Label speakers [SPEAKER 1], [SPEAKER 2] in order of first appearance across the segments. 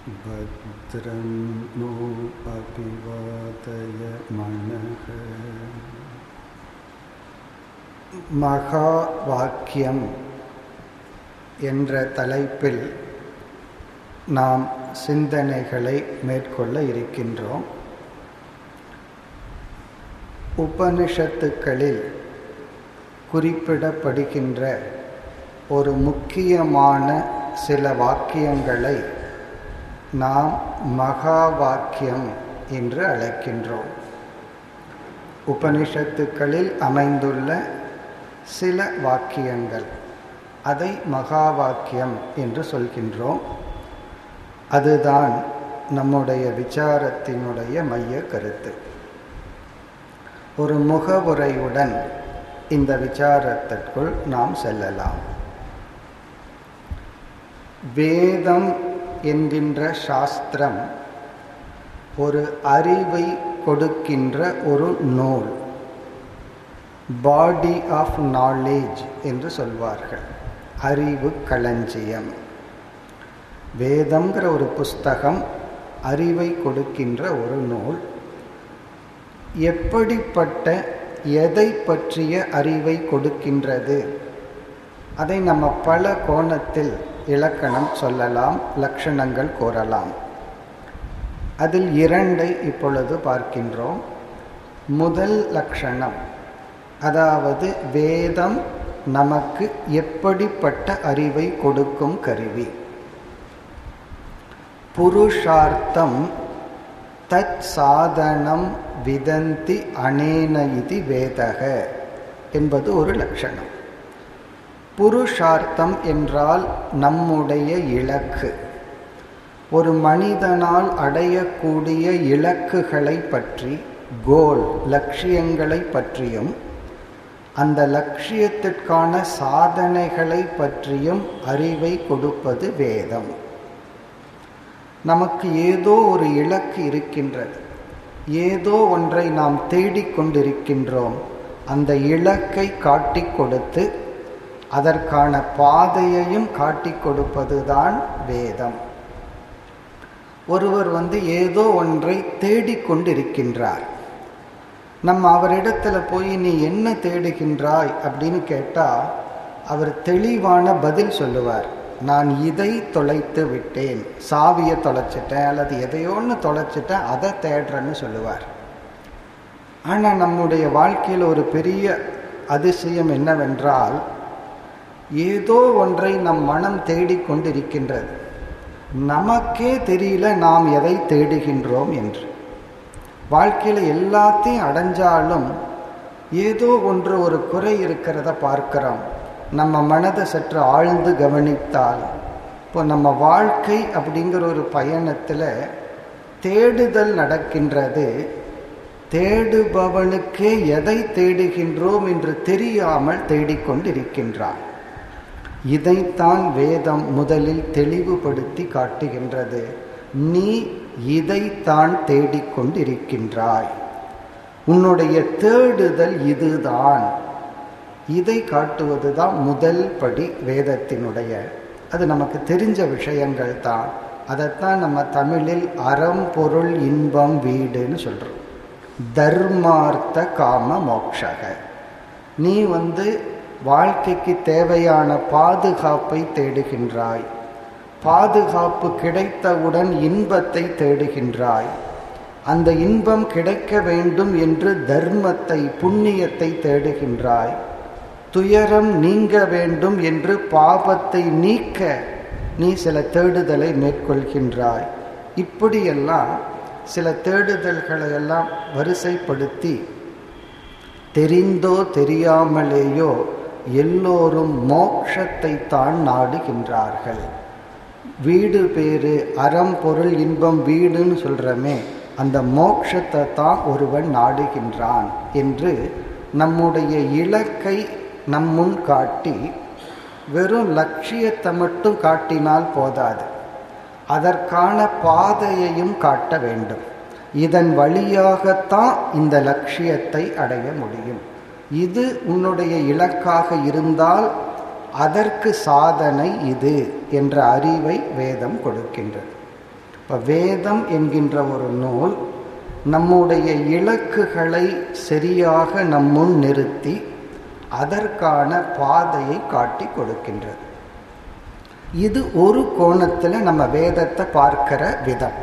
[SPEAKER 1] भद्रं नो अभिवादय मनः
[SPEAKER 2] மகா வாக்கியம் என்ற தலைப்பில் நாம் சிந்தனைகளை மேற்கொள்ள இருக்கின்றோம் உபனிஷத்துக்களில் குறிப்பிடப்படுகின்ற ஒரு முக்கியமான சில வாக்கியங்களை நாம் மகா வாக்கியம் என்று அழைக்கின்றோம் உபனிஷத்துக்களில் அமைந்துள்ள சில வாக்கியங்கள் அதை மகா வாக்கியம் என்று சொல்கின்றோம் அதுதான் நம்முடைய விசாரத்தினுடைய மைய கருத்து ஒரு முகவுரையுடன் இந்த விசாரத்திற்குள் நாம் செல்லலாம் வேதம் என்கின்ற சாஸ்திரம் ஒரு அறிவை கொடுக்கின்ற ஒரு நூல் பாடி ஆஃப் நாலேஜ் என்று சொல்வார்கள் அறிவு களஞ்சியம் வேதம்ங்கிற ஒரு புஸ்தகம் அறிவை கொடுக்கின்ற ஒரு நூல் எப்படிப்பட்ட எதை பற்றிய அறிவை கொடுக்கின்றது அதை நம்ம பல கோணத்தில் இலக்கணம் சொல்லலாம் லட்சணங்கள் கூறலாம் அதில் இரண்டை இப்பொழுது பார்க்கின்றோம் முதல் லட்சணம் அதாவது வேதம் நமக்கு எப்படிப்பட்ட அறிவை கொடுக்கும் கருவி புருஷார்த்தம் தத் சாதனம் விதந்தி அனேன இது வேதக என்பது ஒரு லட்சணம் புருஷார்த்தம் என்றால் நம்முடைய இலக்கு ஒரு மனிதனால் அடையக்கூடிய இலக்குகளை பற்றி கோல் லட்சியங்களை பற்றியும் அந்த லட்சியத்திற்கான சாதனைகளை பற்றியும் அறிவை கொடுப்பது வேதம் நமக்கு ஏதோ ஒரு இலக்கு இருக்கின்றது ஏதோ ஒன்றை நாம் தேடிக்கொண்டிருக்கின்றோம் அந்த இலக்கை காட்டி கொடுத்து அதற்கான பாதையையும் காட்டி கொடுப்பதுதான் வேதம் ஒருவர் வந்து ஏதோ ஒன்றை தேடிக்கொண்டிருக்கின்றார் நம்ம அவரிடத்துல போய் நீ என்ன தேடுகின்றாய் அப்படின்னு கேட்டால் அவர் தெளிவான பதில் சொல்லுவார் நான் இதை தொலைத்து விட்டேன் சாவியை தொலைச்சிட்டேன் அல்லது எதையோன்னு தொலைச்சிட்டேன் அதை தேடுறேன்னு சொல்லுவார் ஆனால் நம்முடைய வாழ்க்கையில் ஒரு பெரிய அதிசயம் என்னவென்றால் ஏதோ ஒன்றை நம் மனம் தேடிக்கொண்டிருக்கின்றது நமக்கே தெரியல நாம் எதை தேடுகின்றோம் என்று வாழ்க்கையில் எல்லாத்தையும் அடைஞ்சாலும் ஏதோ ஒன்று ஒரு குறை இருக்கிறத பார்க்கிறோம் நம்ம மனதை சற்று ஆழ்ந்து கவனித்தால் இப்போ நம்ம வாழ்க்கை அப்படிங்கிற ஒரு பயணத்தில் தேடுதல் நடக்கின்றது தேடுபவனுக்கே எதை தேடுகின்றோம் என்று தெரியாமல் தேடிக்கொண்டிருக்கின்றான் இதைத்தான் வேதம் முதலில் தெளிவுபடுத்தி காட்டுகின்றது நீ இதைத்தான் தேடிக்கொண்டிருக்கின்றாய் உன்னுடைய தேடுதல் இதுதான் இதை காட்டுவதுதான் முதல் படி வேதத்தினுடைய அது நமக்கு தெரிஞ்ச விஷயங்கள் தான் அதைத்தான் நம்ம தமிழில் அறம் பொருள் இன்பம் வீடுன்னு சொல்கிறோம் தர்மார்த்த காம மோக்ஷக நீ வந்து வாழ்க்கைக்கு தேவையான பாதுகாப்பை தேடுகின்றாய் பாதுகாப்பு கிடைத்தவுடன் இன்பத்தை தேடுகின்றாய் அந்த இன்பம் கிடைக்க வேண்டும் என்று தர்மத்தை புண்ணியத்தை தேடுகின்றாய் துயரம் நீங்க வேண்டும் என்று பாபத்தை நீக்க நீ சில தேடுதலை மேற்கொள்கின்றாய் இப்படியெல்லாம் சில தேடுதல்களை எல்லாம் வரிசைப்படுத்தி தெரிந்தோ தெரியாமலேயோ எல்லோரும் மோட்சத்தை தான் நாடுகின்றார்கள் வீடு பேரு அறம் பொருள் இன்பம் வீடுன்னு சொல்கிறோமே அந்த மோட்சத்தை தான் ஒருவன் நாடுகின்றான் என்று நம்முடைய இலக்கை நம்முன் காட்டி வெறும் லட்சியத்தை மட்டும் காட்டினால் போதாது அதற்கான பாதையையும் காட்ட வேண்டும் இதன் வழியாகத்தான் இந்த லட்சியத்தை அடைய முடியும் இது உன்னுடைய இலக்காக இருந்தால் அதற்கு சாதனை இது என்ற அறிவை வேதம் கொடுக்கின்றது இப்போ வேதம் என்கின்ற ஒரு நூல் நம்முடைய இலக்குகளை சரியாக நம் முன் நிறுத்தி அதற்கான பாதையை காட்டி கொடுக்கின்றது இது ஒரு கோணத்தில் நம்ம வேதத்தை பார்க்கிற விதம்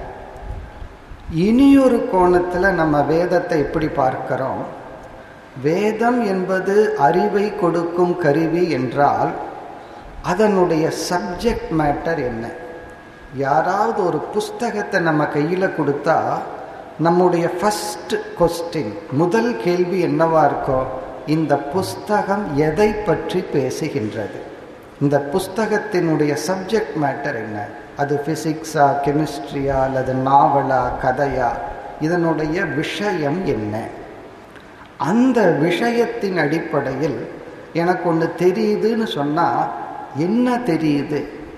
[SPEAKER 2] இனியொரு கோணத்தில் நம்ம வேதத்தை எப்படி பார்க்கிறோம் வேதம் என்பது அறிவை கொடுக்கும் கருவி என்றால் அதனுடைய சப்ஜெக்ட் மேட்டர் என்ன யாராவது ஒரு புஸ்தகத்தை நம்ம கையில் கொடுத்தா நம்முடைய ஃபஸ்ட் கொஸ்டின் முதல் கேள்வி என்னவா இருக்கும் இந்த புஸ்தகம் எதை பற்றி பேசுகின்றது இந்த புஸ்தகத்தினுடைய சப்ஜெக்ட் மேட்டர் என்ன அது ஃபிசிக்ஸா கெமிஸ்ட்ரியா அல்லது நாவலா கதையா இதனுடைய விஷயம் என்ன அந்த விஷயத்தின் அடிப்படையில் எனக்கு ஒன்று தெரியுதுன்னு சொன்னால் என்ன தெரியுது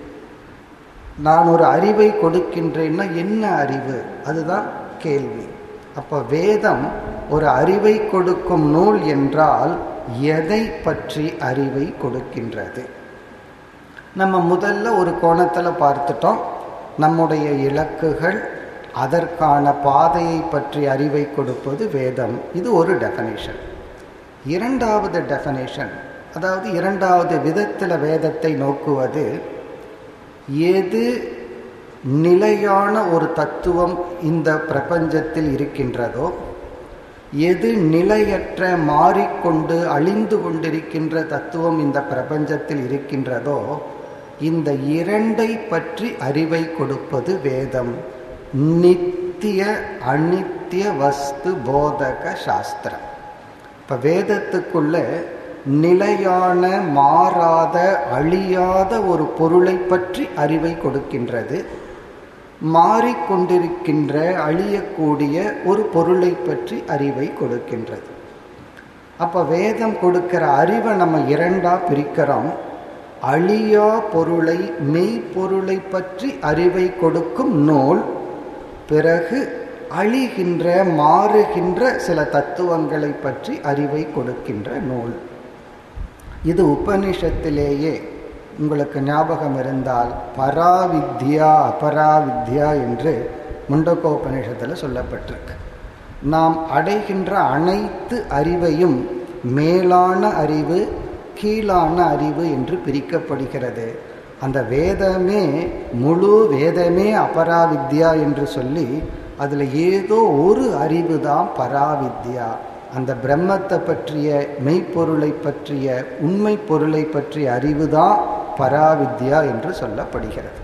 [SPEAKER 2] நான் ஒரு அறிவை கொடுக்கின்றேன்னா என்ன அறிவு அதுதான் கேள்வி அப்போ வேதம் ஒரு அறிவை கொடுக்கும் நூல் என்றால் எதை பற்றி அறிவை கொடுக்கின்றது நம்ம முதல்ல ஒரு கோணத்தில் பார்த்துட்டோம் நம்முடைய இலக்குகள் அதற்கான பாதையை பற்றி அறிவை கொடுப்பது வேதம் இது ஒரு டெஃபனேஷன் இரண்டாவது டெஃபனேஷன் அதாவது இரண்டாவது விதத்தில் வேதத்தை நோக்குவது எது நிலையான ஒரு தத்துவம் இந்த பிரபஞ்சத்தில் இருக்கின்றதோ எது நிலையற்ற மாறிக்கொண்டு அழிந்து கொண்டிருக்கின்ற தத்துவம் இந்த பிரபஞ்சத்தில் இருக்கின்றதோ இந்த இரண்டை பற்றி அறிவை கொடுப்பது வேதம் நித்திய அனித்திய வஸ்து போதக சாஸ்திரம் இப்போ வேதத்துக்குள்ள நிலையான மாறாத அழியாத ஒரு பொருளை பற்றி அறிவை கொடுக்கின்றது மாறிக்கொண்டிருக்கின்ற அழியக்கூடிய ஒரு பொருளை பற்றி அறிவை கொடுக்கின்றது அப்போ வேதம் கொடுக்கிற அறிவை நம்ம இரண்டா பிரிக்கிறோம் அழியா பொருளை மெய்ப்பொருளை பற்றி அறிவை கொடுக்கும் நூல் பிறகு அழிகின்ற மாறுகின்ற சில தத்துவங்களை பற்றி அறிவை கொடுக்கின்ற நூல் இது உபனிஷத்திலேயே உங்களுக்கு ஞாபகம் இருந்தால் பராவித்யா அபராவித்யா என்று முண்டகோபனிஷத்தில் சொல்லப்பட்டிருக்கு நாம் அடைகின்ற அனைத்து அறிவையும் மேலான அறிவு கீழான அறிவு என்று பிரிக்கப்படுகிறது அந்த வேதமே முழு வேதமே அபராவித்யா என்று சொல்லி அதில் ஏதோ ஒரு அறிவு தான் பராவித்யா அந்த பிரம்மத்தை பற்றிய மெய்ப்பொருளை பற்றிய உண்மை பொருளை பற்றிய அறிவு தான் பராவித்யா என்று சொல்லப்படுகிறது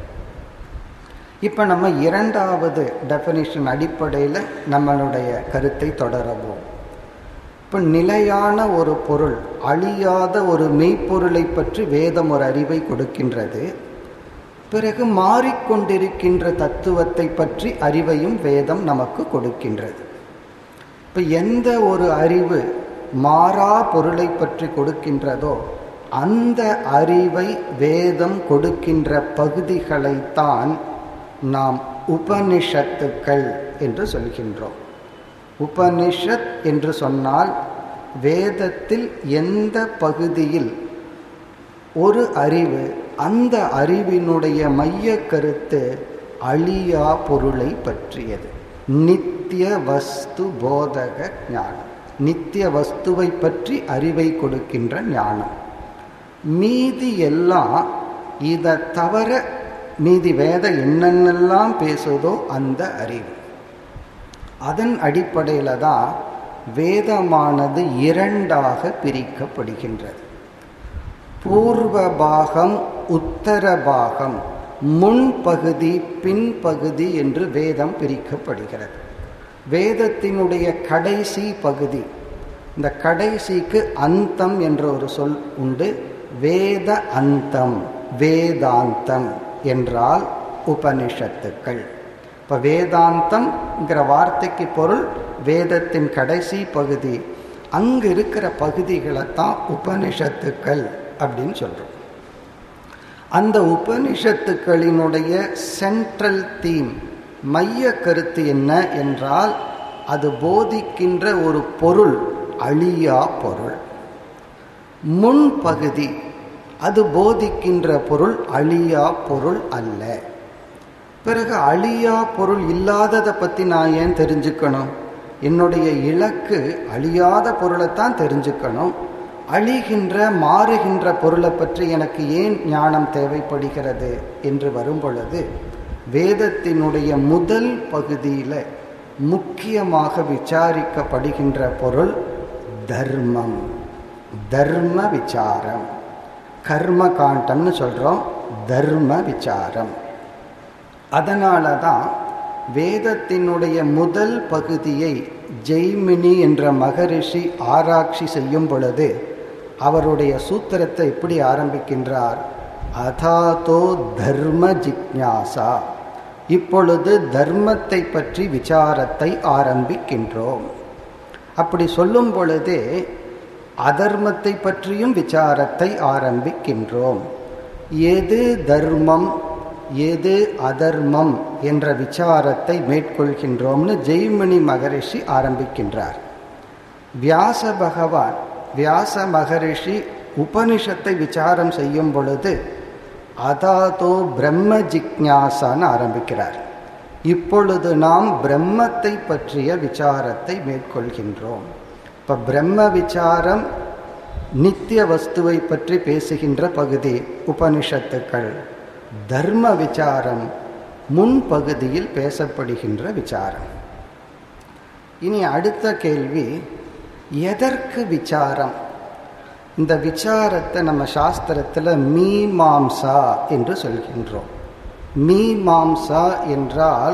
[SPEAKER 2] இப்போ நம்ம இரண்டாவது டெஃபனிஷன் அடிப்படையில் நம்மளுடைய கருத்தை தொடரவும் இப்போ நிலையான ஒரு பொருள் அழியாத ஒரு மெய்ப்பொருளை பற்றி வேதம் ஒரு அறிவை கொடுக்கின்றது பிறகு மாறிக்கொண்டிருக்கின்ற தத்துவத்தை பற்றி அறிவையும் வேதம் நமக்கு கொடுக்கின்றது இப்போ எந்த ஒரு அறிவு மாறா பொருளை பற்றி கொடுக்கின்றதோ அந்த அறிவை வேதம் கொடுக்கின்ற பகுதிகளைத்தான் நாம் உபனிஷத்துக்கள் என்று சொல்கின்றோம் உபனிஷத் என்று சொன்னால் வேதத்தில் எந்த பகுதியில் ஒரு அறிவு அந்த அறிவினுடைய மைய கருத்து அழியா பொருளை பற்றியது நித்திய வஸ்து போதக ஞானம் நித்திய வஸ்துவை பற்றி அறிவை கொடுக்கின்ற ஞானம் மீதி எல்லாம் இதை தவிர மீதி வேத என்னென்னலாம் பேசுதோ அந்த அறிவு அதன் அடிப்படையில் தான் வேதமானது இரண்டாக பிரிக்கப்படுகின்றது பூர்வ பாகம் உத்தர பாகம் முன்பகுதி பின்பகுதி என்று வேதம் பிரிக்கப்படுகிறது வேதத்தினுடைய கடைசி பகுதி இந்த கடைசிக்கு அந்தம் என்ற ஒரு சொல் உண்டு வேத அந்தம் வேதாந்தம் என்றால் உபனிஷத்துக்கள் இப்போ வேதாந்தம்ங்கிற வார்த்தைக்கு பொருள் வேதத்தின் கடைசி பகுதி அங்கு இருக்கிற பகுதிகளை தான் உபனிஷத்துக்கள் அப்படின்னு சொல்கிறோம் அந்த உபனிஷத்துக்களினுடைய சென்ட்ரல் தீம் மைய கருத்து என்ன என்றால் அது போதிக்கின்ற ஒரு பொருள் அழியா பொருள் முன்பகுதி அது போதிக்கின்ற பொருள் அழியா பொருள் அல்ல பிறகு அழியா பொருள் இல்லாததை பற்றி நான் ஏன் தெரிஞ்சுக்கணும் என்னுடைய இலக்கு அழியாத பொருளைத்தான் தெரிஞ்சுக்கணும் அழிகின்ற மாறுகின்ற பொருளை பற்றி எனக்கு ஏன் ஞானம் தேவைப்படுகிறது என்று வரும் பொழுது வேதத்தினுடைய முதல் பகுதியில் முக்கியமாக விசாரிக்கப்படுகின்ற பொருள் தர்மம் தர்ம விசாரம் கர்ம காண்டம்னு சொல்கிறோம் தர்ம விசாரம் அதனால தான் வேதத்தினுடைய முதல் பகுதியை ஜெய்மினி என்ற மகரிஷி ஆராய்ச்சி செய்யும் பொழுது அவருடைய சூத்திரத்தை எப்படி ஆரம்பிக்கின்றார் அதாதோ தர்ம ஜிக்ஞாசா இப்பொழுது தர்மத்தை பற்றி விசாரத்தை ஆரம்பிக்கின்றோம் அப்படி சொல்லும் பொழுதே அதர்மத்தை பற்றியும் விசாரத்தை ஆரம்பிக்கின்றோம் எது தர்மம் எது அதர்மம் என்ற விசாரத்தை மேற்கொள்கின்றோம்னு ஜெய்மணி மகரிஷி ஆரம்பிக்கின்றார் வியாச பகவான் வியாச மகரிஷி உபனிஷத்தை விசாரம் செய்யும் பொழுது அதாதோ பிரம்ம ஜிக்ஞாசான்னு ஆரம்பிக்கிறார் இப்பொழுது நாம் பிரம்மத்தை பற்றிய விசாரத்தை மேற்கொள்கின்றோம் இப்போ பிரம்ம விசாரம் நித்திய வஸ்துவை பற்றி பேசுகின்ற பகுதி உபனிஷத்துக்கள் தர்ம விசாரம் முன் பகுதியில் பேசப்படுகின்ற விசாரம் இனி அடுத்த கேள்வி எதற்கு விசாரம் இந்த விசாரத்தை நம்ம சாஸ்திரத்தில் மீமாம்சா என்று சொல்கின்றோம் மீமாம்சா என்றால்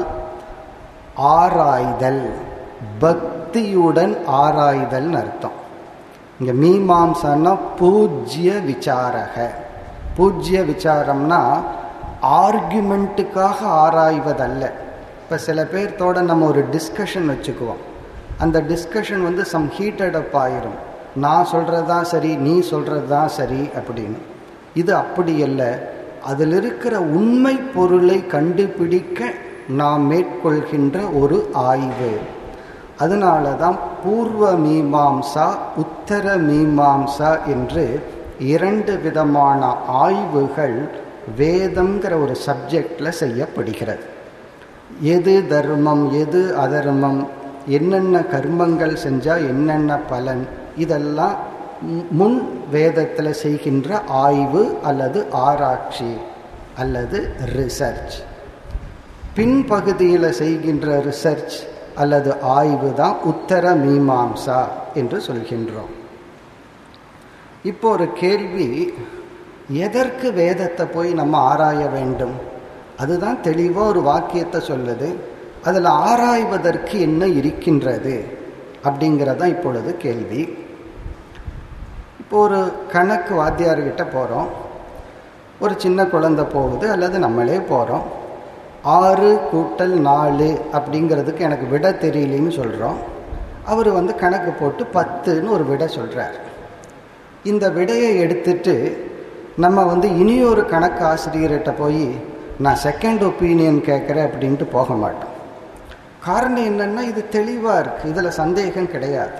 [SPEAKER 2] ஆராய்தல் பக்தியுடன் ஆராய்தல்னு அர்த்தம் இங்கே மீமாம்சான்னா பூஜ்ய விசாரக பூஜ்ய விசாரம்னா ஆர்குமெண்ட்டுக்காக ஆராய்வதல்ல இப்போ சில பேர்த்தோட நம்ம ஒரு டிஸ்கஷன் வச்சுக்குவோம் அந்த டிஸ்கஷன் வந்து சம் ஹீட்டட் அப் ஆயிரும் நான் சொல்கிறது தான் சரி நீ சொல்கிறது தான் சரி அப்படின்னு இது அப்படி அல்ல அதில் இருக்கிற உண்மை பொருளை கண்டுபிடிக்க நாம் மேற்கொள்கின்ற ஒரு ஆய்வு அதனால தான் பூர்வ மீமாம்சா உத்தர மீமாம்சா என்று இரண்டு விதமான ஆய்வுகள் வேதம்ங்கிற ஒரு சப்ஜெக்டில் செய்யப்படுகிறது எது தர்மம் எது அதர்மம் என்னென்ன கர்மங்கள் செஞ்சால் என்னென்ன பலன் இதெல்லாம் முன் வேதத்தில் செய்கின்ற ஆய்வு அல்லது ஆராய்ச்சி அல்லது ரிசர்ச் பின்பகுதியில் செய்கின்ற ரிசர்ச் அல்லது ஆய்வு தான் உத்தர மீமாம்சா என்று சொல்கின்றோம் இப்போ ஒரு கேள்வி எதற்கு வேதத்தை போய் நம்ம ஆராய வேண்டும் அதுதான் தெளிவாக ஒரு வாக்கியத்தை சொல்லுது அதில் ஆராய்வதற்கு என்ன இருக்கின்றது அப்படிங்கிறதான் இப்பொழுது கேள்வி இப்போ ஒரு கணக்கு வாத்தியார்கிட்ட போகிறோம் ஒரு சின்ன குழந்தை போகுது அல்லது நம்மளே போகிறோம் ஆறு கூட்டல் நாலு அப்படிங்கிறதுக்கு எனக்கு விட தெரியலன்னு சொல்கிறோம் அவர் வந்து கணக்கு போட்டு பத்துன்னு ஒரு விடை சொல்கிறார் இந்த விடையை எடுத்துட்டு நம்ம வந்து இனியொரு கணக்கு ஆசிரியர்கிட்ட போய் நான் செகண்ட் ஒப்பீனியன் கேட்குறேன் அப்படின்ட்டு போக மாட்டோம் காரணம் என்னென்னா இது தெளிவாக இருக்குது இதில் சந்தேகம் கிடையாது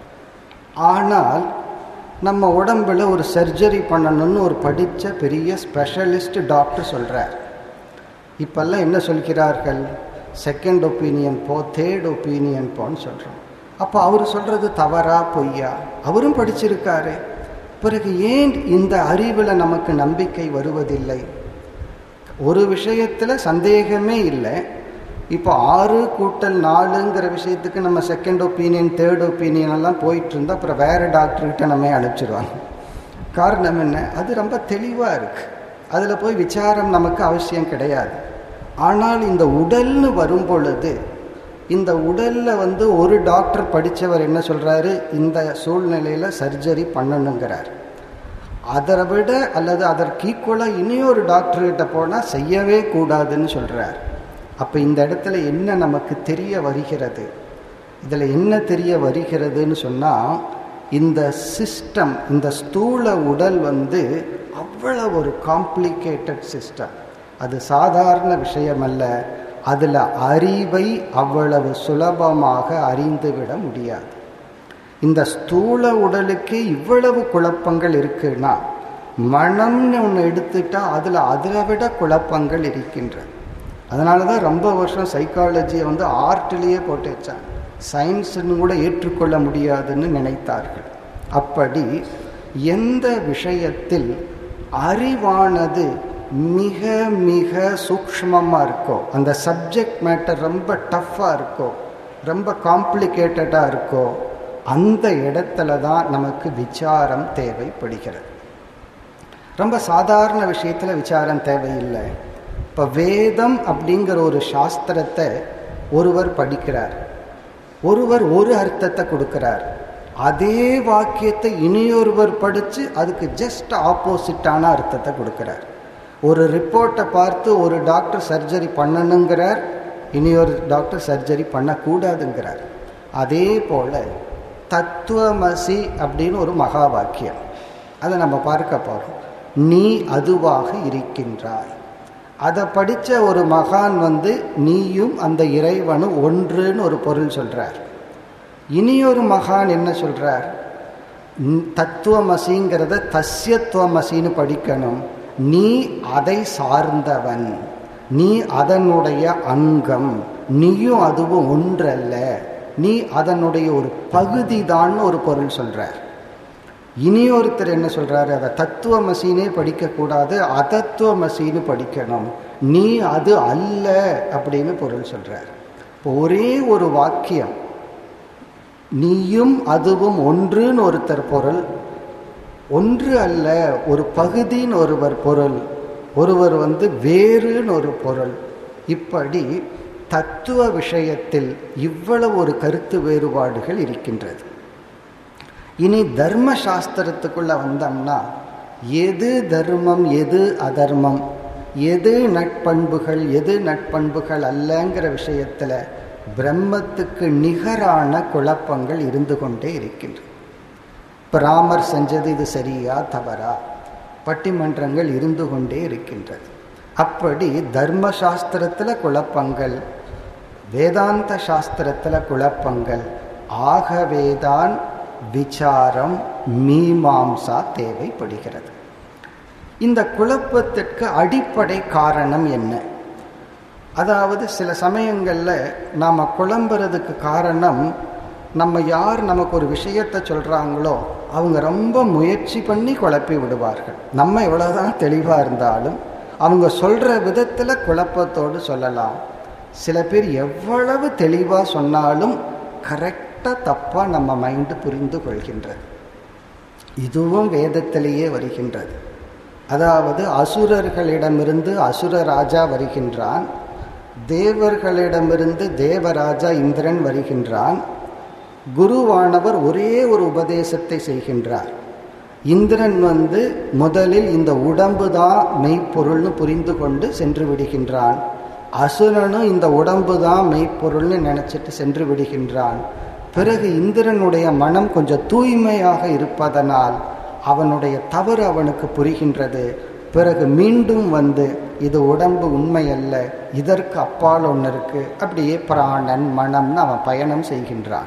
[SPEAKER 2] ஆனால் நம்ம உடம்பில் ஒரு சர்ஜரி பண்ணணும்னு ஒரு படித்த பெரிய ஸ்பெஷலிஸ்ட் டாக்டர் சொல்கிறார் இப்போல்லாம் என்ன சொல்கிறார்கள் செகண்ட் ஒப்பீனியன் போ தேர்ட் ஒப்பீனியன் போன்னு சொல்கிறோம் அப்போ அவர் சொல்கிறது தவறா பொய்யா அவரும் படிச்சிருக்காரு பிறகு ஏன் இந்த அறிவில் நமக்கு நம்பிக்கை வருவதில்லை ஒரு விஷயத்தில் சந்தேகமே இல்லை இப்போ ஆறு கூட்டல் நாலுங்கிற விஷயத்துக்கு நம்ம செகண்ட் ஒப்பீனியன் தேர்ட் ஒப்பீனியன் எல்லாம் போயிட்டு இருந்தால் அப்புறம் வேறு டாக்டர்கிட்ட நம்ம அனுப்பிச்சிடுவாங்க காரணம் என்ன அது ரொம்ப தெளிவாக இருக்குது அதில் போய் விசாரம் நமக்கு அவசியம் கிடையாது ஆனால் இந்த உடல்னு வரும் பொழுது இந்த உடலில் வந்து ஒரு டாக்டர் படித்தவர் என்ன சொல்கிறாரு இந்த சூழ்நிலையில் சர்ஜரி பண்ணணுங்கிறார் அதை விட அல்லது அதற்கு ஈக்குவலாக இனியொரு டாக்டர்கிட்ட போனால் செய்யவே கூடாதுன்னு சொல்கிறார் அப்போ இந்த இடத்துல என்ன நமக்கு தெரிய வருகிறது இதில் என்ன தெரிய வருகிறதுன்னு சொன்னால் இந்த சிஸ்டம் இந்த ஸ்தூல உடல் வந்து அவ்வளவு ஒரு காம்ப்ளிகேட்டட் சிஸ்டம் அது சாதாரண விஷயமல்ல அதில் அறிவை அவ்வளவு சுலபமாக அறிந்துவிட முடியாது இந்த ஸ்தூல உடலுக்கு இவ்வளவு குழப்பங்கள் இருக்குன்னா மனம்னு ஒன்று எடுத்துட்டா அதில் அதில் விட குழப்பங்கள் இருக்கின்றன அதனால தான் ரொம்ப வருஷம் சைக்காலஜியை வந்து ஆர்ட்லேயே போட்டு வச்சாங்க சயின்ஸ்னு கூட ஏற்றுக்கொள்ள முடியாதுன்னு நினைத்தார்கள் அப்படி எந்த விஷயத்தில் அறிவானது மிக மிக சூக்ஷ்மமாக இருக்கோ அந்த சப்ஜெக்ட் மேட்டர் ரொம்ப டஃப்பாக இருக்கோ ரொம்ப காம்ப்ளிகேட்டடாக இருக்கோ அந்த இடத்துல தான் நமக்கு விசாரம் தேவைப்படுகிறது ரொம்ப சாதாரண விஷயத்தில் விசாரம் தேவையில்லை இப்போ வேதம் அப்படிங்கிற ஒரு சாஸ்திரத்தை ஒருவர் படிக்கிறார் ஒருவர் ஒரு அர்த்தத்தை கொடுக்கிறார் அதே வாக்கியத்தை இனியொருவர் படித்து அதுக்கு ஜஸ்ட் ஆப்போசிட்டான அர்த்தத்தை கொடுக்கிறார் ஒரு ரிப்போர்ட்டை பார்த்து ஒரு டாக்டர் சர்ஜரி பண்ணணுங்கிறார் இனியொரு டாக்டர் சர்ஜரி பண்ணக்கூடாதுங்கிறார் அதே போல் தத்துவமசி அப்படின்னு ஒரு மகா வாக்கியம் அதை நம்ம பார்க்க போகிறோம் நீ அதுவாக இருக்கின்றாய் அதை படித்த ஒரு மகான் வந்து நீயும் அந்த இறைவனும் ஒன்றுன்னு ஒரு பொருள் சொல்கிறார் இனியொரு மகான் என்ன சொல்கிறார் தத்துவமசிங்கிறத தஸ்யத்துவமசின்னு படிக்கணும் நீ அதை சார்ந்தவன் நீ அதனுடைய அங்கம் நீயும் அதுவும் ஒன்றல்ல நீ அதனுடைய ஒரு பகுதி தான் ஒரு பொருள் சொல்கிறார் இனியொருத்தர் என்ன சொல்றாரு அதை தத்துவமசினே படிக்கக்கூடாது அதத்துவமசின்னு படிக்கணும் நீ அது அல்ல அப்படின்னு பொருள் சொல்றார் இப்போ ஒரே ஒரு வாக்கியம் நீயும் அதுவும் ஒன்றுன்னு ஒருத்தர் பொருள் ஒன்று அல்ல ஒரு பகுதின்னு ஒருவர் பொருள் ஒருவர் வந்து வேறுன்னு ஒரு பொருள் இப்படி தத்துவ விஷயத்தில் இவ்வளவு ஒரு கருத்து வேறுபாடுகள் இருக்கின்றது இனி தர்ம சாஸ்திரத்துக்குள்ள வந்தோம்னா எது தர்மம் எது அதர்மம் எது நட்பண்புகள் எது நட்பண்புகள் அல்லங்கிற விஷயத்தில் பிரம்மத்துக்கு நிகரான குழப்பங்கள் இருந்து கொண்டே இருக்கின்றன இப்போ ராமர் செஞ்சது இது சரியா தவறா பட்டிமன்றங்கள் இருந்து கொண்டே இருக்கின்றது அப்படி தர்ம சாஸ்திரத்தில் குழப்பங்கள் வேதாந்த சாஸ்திரத்தில் குழப்பங்கள் ஆகவேதான் விசாரம் மீமாம்சா தேவைப்படுகிறது இந்த குழப்பத்திற்கு அடிப்படை காரணம் என்ன அதாவது சில சமயங்களில் நாம் குழம்புறதுக்கு காரணம் நம்ம யார் நமக்கு ஒரு விஷயத்தை சொல்கிறாங்களோ அவங்க ரொம்ப முயற்சி பண்ணி குழப்பி விடுவார்கள் நம்ம எவ்வளோதான் தெளிவாக இருந்தாலும் அவங்க சொல்கிற விதத்தில் குழப்பத்தோடு சொல்லலாம் சில பேர் எவ்வளவு தெளிவாக சொன்னாலும் கரெக்டாக தப்பாக நம்ம மைண்டு புரிந்து கொள்கின்றது இதுவும் வேதத்திலேயே வருகின்றது அதாவது அசுரர்களிடமிருந்து அசுர ராஜா வருகின்றான் தேவர்களிடமிருந்து தேவராஜா இந்திரன் வருகின்றான் குருவானவர் ஒரே ஒரு உபதேசத்தை செய்கின்றார் இந்திரன் வந்து முதலில் இந்த உடம்பு தான் மெய்ப்பொருள்னு புரிந்து கொண்டு சென்று விடுகின்றான் அசுரனும் இந்த உடம்பு தான் மெய்ப்பொருள்னு நினச்சிட்டு சென்று விடுகின்றான் பிறகு இந்திரனுடைய மனம் கொஞ்சம் தூய்மையாக இருப்பதனால் அவனுடைய தவறு அவனுக்கு புரிகின்றது பிறகு மீண்டும் வந்து இது உடம்பு உண்மை அல்ல இதற்கு அப்பால் ஒன்று இருக்கு அப்படியே பிராணன் மனம்னு அவன் பயணம் செய்கின்றான்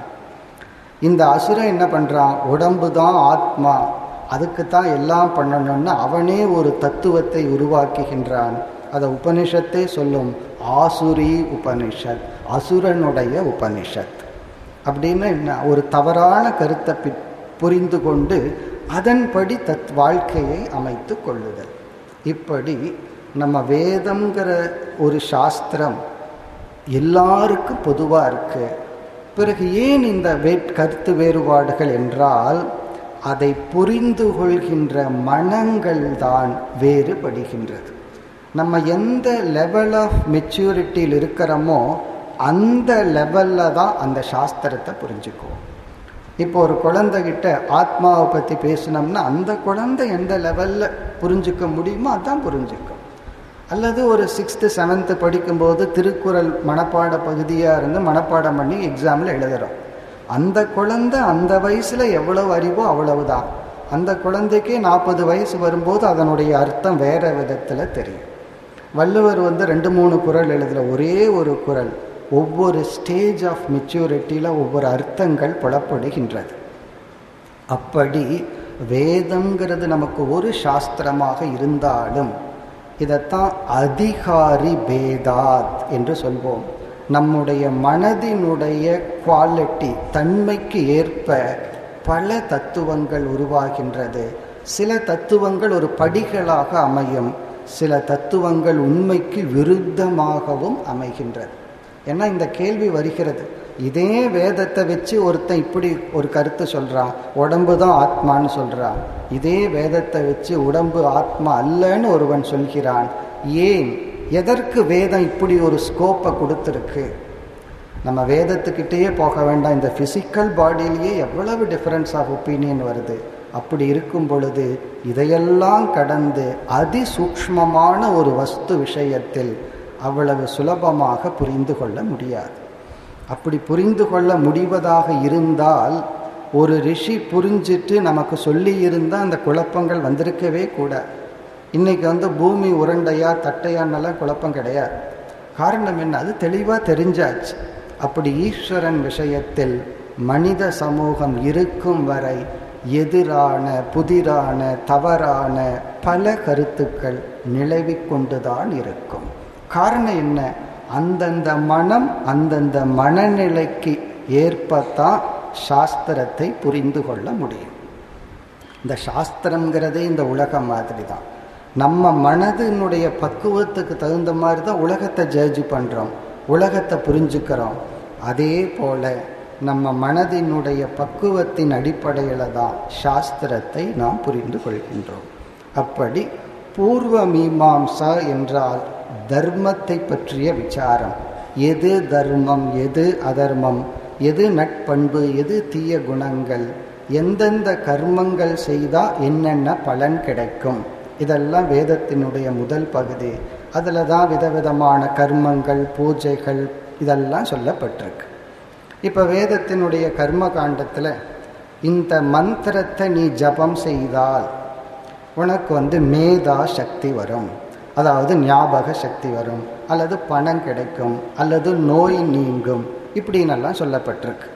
[SPEAKER 2] இந்த அசுரன் என்ன பண்ணுறான் உடம்பு தான் ஆத்மா அதுக்கு தான் எல்லாம் பண்ணணும்னு அவனே ஒரு தத்துவத்தை உருவாக்குகின்றான் அதை உபனிஷத்தே சொல்லும் ஆசுரி உபனிஷத் அசுரனுடைய உபனிஷத் அப்படின்னு என்ன ஒரு தவறான கருத்தை புரிந்து கொண்டு அதன்படி தத் வாழ்க்கையை அமைத்து கொள்ளுதல் இப்படி நம்ம வேதம்ங்கிற ஒரு சாஸ்திரம் எல்லாருக்கும் பொதுவாக இருக்கு பிறகு ஏன் இந்த வே கருத்து வேறுபாடுகள் என்றால் அதை புரிந்து கொள்கின்ற மனங்கள் தான் வேறுபடுகின்றது நம்ம எந்த லெவல் ஆஃப் மெச்சூரிட்டியில் இருக்கிறோமோ அந்த லெவலில் தான் அந்த சாஸ்திரத்தை புரிஞ்சுக்குவோம் இப்போ ஒரு குழந்தைகிட்ட ஆத்மாவை பற்றி பேசினோம்னா அந்த குழந்தை எந்த லெவலில் புரிஞ்சுக்க முடியுமோ அதான் புரிஞ்சுக்கும் அல்லது ஒரு சிக்ஸ்த்து செவன்த்து படிக்கும்போது திருக்குறள் மனப்பாட பகுதியாக இருந்து மனப்பாடம் பண்ணி எக்ஸாமில் எழுதுகிறோம் அந்த குழந்தை அந்த வயசில் எவ்வளவு அறிவோ அவ்வளவுதான் அந்த குழந்தைக்கே நாற்பது வயசு வரும்போது அதனுடைய அர்த்தம் வேற விதத்தில் தெரியும் வள்ளுவர் வந்து ரெண்டு மூணு குரல் எழுதுகிற ஒரே ஒரு குரல் ஒவ்வொரு ஸ்டேஜ் ஆஃப் மெச்சூரிட்டியில் ஒவ்வொரு அர்த்தங்கள் புலப்படுகின்றது அப்படி வேதம்ங்கிறது நமக்கு ஒரு சாஸ்திரமாக இருந்தாலும் இதைத்தான் அதிகாரி பேதாத் என்று சொல்வோம் நம்முடைய மனதினுடைய குவாலிட்டி தன்மைக்கு ஏற்ப பல தத்துவங்கள் உருவாகின்றது சில தத்துவங்கள் ஒரு படிகளாக அமையும் சில தத்துவங்கள் உண்மைக்கு விருத்தமாகவும் அமைகின்றது ஏன்னா இந்த கேள்வி வருகிறது இதே வேதத்தை வச்சு ஒருத்தன் இப்படி ஒரு கருத்து சொல்றான் உடம்பு தான் ஆத்மான்னு சொல்றான் இதே வேதத்தை வச்சு உடம்பு ஆத்மா அல்லன்னு ஒருவன் சொல்கிறான் ஏன் எதற்கு வேதம் இப்படி ஒரு ஸ்கோப்பை கொடுத்துருக்கு நம்ம வேதத்துக்கிட்டேயே போக வேண்டாம் இந்த ஃபிசிக்கல் பாடியிலேயே எவ்வளவு டிஃப்ரென்ஸ் ஆஃப் ஒப்பீனியன் வருது அப்படி இருக்கும் பொழுது இதையெல்லாம் கடந்து அதிசூக்ஷ்மமான ஒரு வஸ்து விஷயத்தில் அவ்வளவு சுலபமாக புரிந்து கொள்ள முடியாது அப்படி புரிந்து கொள்ள முடிவதாக இருந்தால் ஒரு ரிஷி புரிஞ்சிட்டு நமக்கு சொல்லி இருந்தால் அந்த குழப்பங்கள் வந்திருக்கவே கூட இன்னைக்கு வந்து பூமி உருண்டையா தட்டையான்னெல்லாம் குழப்பம் கிடையாது காரணம் என்ன அது தெளிவாக தெரிஞ்சாச்சு அப்படி ஈஸ்வரன் விஷயத்தில் மனித சமூகம் இருக்கும் வரை எதிரான புதிரான தவறான பல கருத்துக்கள் நிலவிக் கொண்டுதான் இருக்கும் காரணம் என்ன அந்தந்த மனம் அந்தந்த மனநிலைக்கு ஏற்பத்தான் சாஸ்திரத்தை புரிந்து கொள்ள முடியும் இந்த சாஸ்திரங்கிறதே இந்த உலகம் மாதிரி தான் நம்ம மனதினுடைய பக்குவத்துக்கு தகுந்த மாதிரி தான் உலகத்தை ஜட்ஜ் பண்ணுறோம் உலகத்தை புரிஞ்சுக்கிறோம் அதே போல நம்ம மனதினுடைய பக்குவத்தின் அடிப்படையில் தான் சாஸ்திரத்தை நாம் புரிந்து கொள்கின்றோம் அப்படி பூர்வ மீமாம்சா என்றால் தர்மத்தை பற்றிய விசாரம் எது தர்மம் எது அதர்மம் எது நட்பண்பு எது தீய குணங்கள் எந்தெந்த கர்மங்கள் செய்தால் என்னென்ன பலன் கிடைக்கும் இதெல்லாம் வேதத்தினுடைய முதல் பகுதி அதில் தான் விதவிதமான கர்மங்கள் பூஜைகள் இதெல்லாம் சொல்லப்பட்டிருக்கு இப்போ வேதத்தினுடைய கர்ம காண்டத்தில் இந்த மந்திரத்தை நீ ஜபம் செய்தால் உனக்கு வந்து மேதா சக்தி வரும் அதாவது ஞாபக சக்தி வரும் அல்லது பணம் கிடைக்கும் அல்லது நோய் நீங்கும் இப்படின்னெல்லாம் சொல்லப்பட்டிருக்கு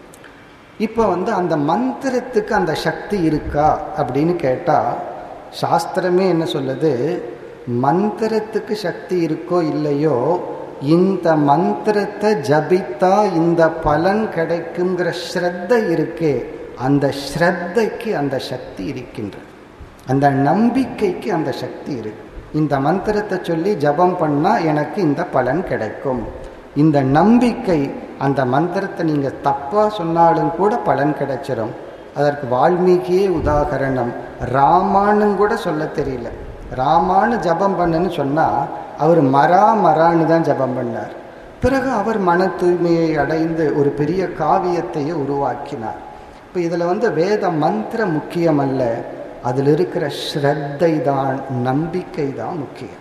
[SPEAKER 2] இப்போ வந்து அந்த மந்திரத்துக்கு அந்த சக்தி இருக்கா அப்படின்னு கேட்டால் சாஸ்திரமே என்ன சொல்லுது மந்திரத்துக்கு சக்தி இருக்கோ இல்லையோ இந்த மந்திரத்தை ஜபித்தா இந்த பலன் கிடைக்குங்கிற ஸ்ரத்த இருக்கே அந்த ஸ்ரத்தைக்கு அந்த சக்தி இருக்கின்றது அந்த நம்பிக்கைக்கு அந்த சக்தி இருக்கு இந்த மந்திரத்தை சொல்லி ஜபம் பண்ணால் எனக்கு இந்த பலன் கிடைக்கும் இந்த நம்பிக்கை அந்த மந்திரத்தை நீங்கள் தப்பாக சொன்னாலும் கூட பலன் கிடைச்சிடும் அதற்கு வால்மீகியே உதாகரணம் ராமானு கூட சொல்ல தெரியல ராமானு ஜபம் பண்ணுன்னு சொன்னால் அவர் மரா மரான்னு தான் ஜபம் பண்ணார் பிறகு அவர் மன தூய்மையை அடைந்து ஒரு பெரிய காவியத்தையே உருவாக்கினார் இப்போ இதில் வந்து வேத மந்திரம் முக்கியம் அல்ல அதில் இருக்கிற ஸ்ரத்தை தான் நம்பிக்கை தான் முக்கியம்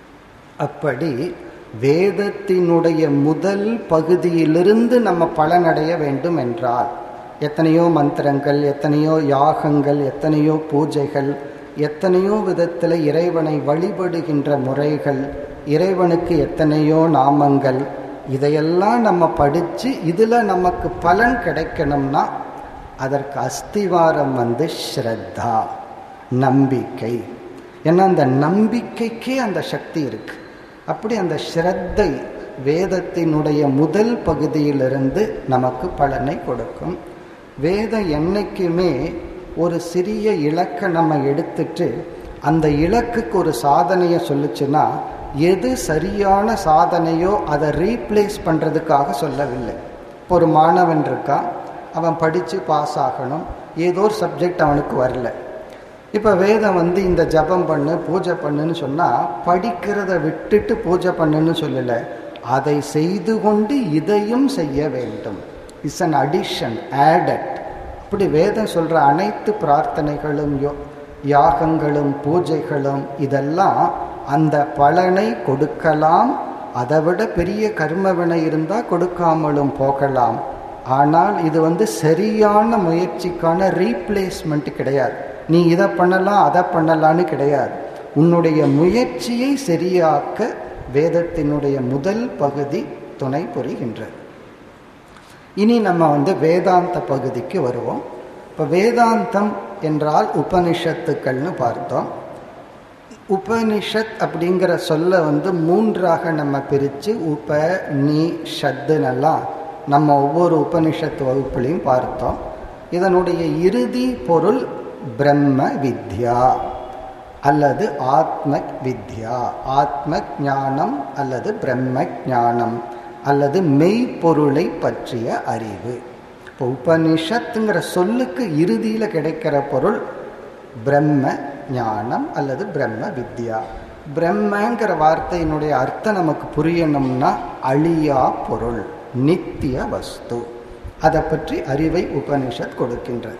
[SPEAKER 2] அப்படி வேதத்தினுடைய முதல் பகுதியிலிருந்து நம்ம பலனடைய வேண்டும் என்றால் எத்தனையோ மந்திரங்கள் எத்தனையோ யாகங்கள் எத்தனையோ பூஜைகள் எத்தனையோ விதத்தில் இறைவனை வழிபடுகின்ற முறைகள் இறைவனுக்கு எத்தனையோ நாமங்கள் இதையெல்லாம் நம்ம படித்து இதில் நமக்கு பலன் கிடைக்கணும்னா அதற்கு அஸ்திவாரம் வந்து ஸ்ரத்தா நம்பிக்கை ஏன்னா அந்த நம்பிக்கைக்கே அந்த சக்தி இருக்கு அப்படி அந்த ஸ்ரத்தை வேதத்தினுடைய முதல் பகுதியிலிருந்து நமக்கு பலனை கொடுக்கும் வேதம் என்னைக்குமே ஒரு சிறிய இலக்கை நம்ம எடுத்துட்டு அந்த இலக்குக்கு ஒரு சாதனையை சொல்லுச்சுன்னா எது சரியான சாதனையோ அதை ரீப்ளேஸ் பண்ணுறதுக்காக சொல்லவில்லை இப்போ ஒரு மாணவன் இருக்கா அவன் படித்து பாஸ் ஆகணும் ஏதோ ஒரு சப்ஜெக்ட் அவனுக்கு வரல இப்போ வேதம் வந்து இந்த ஜபம் பண்ணு பூஜை பண்ணுன்னு சொன்னால் படிக்கிறத விட்டுட்டு பூஜை பண்ணுன்னு சொல்லலை அதை செய்து கொண்டு இதையும் செய்ய வேண்டும் இட்ஸ் அன் அடிஷன் ஆடட் இப்படி வேதம் சொல்கிற அனைத்து பிரார்த்தனைகளும் யோ யாகங்களும் பூஜைகளும் இதெல்லாம் அந்த பலனை கொடுக்கலாம் அதை விட பெரிய கர்ம வினை இருந்தால் கொடுக்காமலும் போகலாம் ஆனால் இது வந்து சரியான முயற்சிக்கான ரீப்ளேஸ்மெண்ட் கிடையாது நீ இதை பண்ணலாம் அதை பண்ணலான்னு கிடையாது உன்னுடைய முயற்சியை சரியாக்க வேதத்தினுடைய முதல் பகுதி துணை புரிகின்றது இனி நம்ம வந்து வேதாந்த பகுதிக்கு வருவோம் இப்போ வேதாந்தம் என்றால் உபனிஷத்துக்கள்னு பார்த்தோம் உபனிஷத் அப்படிங்கிற சொல்ல வந்து மூன்றாக நம்ம பிரித்து உப நீ ஷத்துனெல்லாம் நம்ம ஒவ்வொரு உபனிஷத் வகுப்புலையும் பார்த்தோம் இதனுடைய இறுதி பொருள் பிரம்ம வித்யா அல்லது ஆத்ம வித்யா ஆத்ம ஞானம் அல்லது பிரம்ம ஞானம் அல்லது மெய்ப்பொருளை பற்றிய அறிவு இப்போ உபனிஷத்துங்கிற சொல்லுக்கு இறுதியில் கிடைக்கிற பொருள் பிரம்ம ஞானம் அல்லது பிரம்ம வித்யா பிரம்மங்கிற வார்த்தையினுடைய அர்த்தம் நமக்கு புரியணும்னா அழியா பொருள் நித்திய வஸ்து அதை பற்றி அறிவை உபனிஷத் கொடுக்கின்றது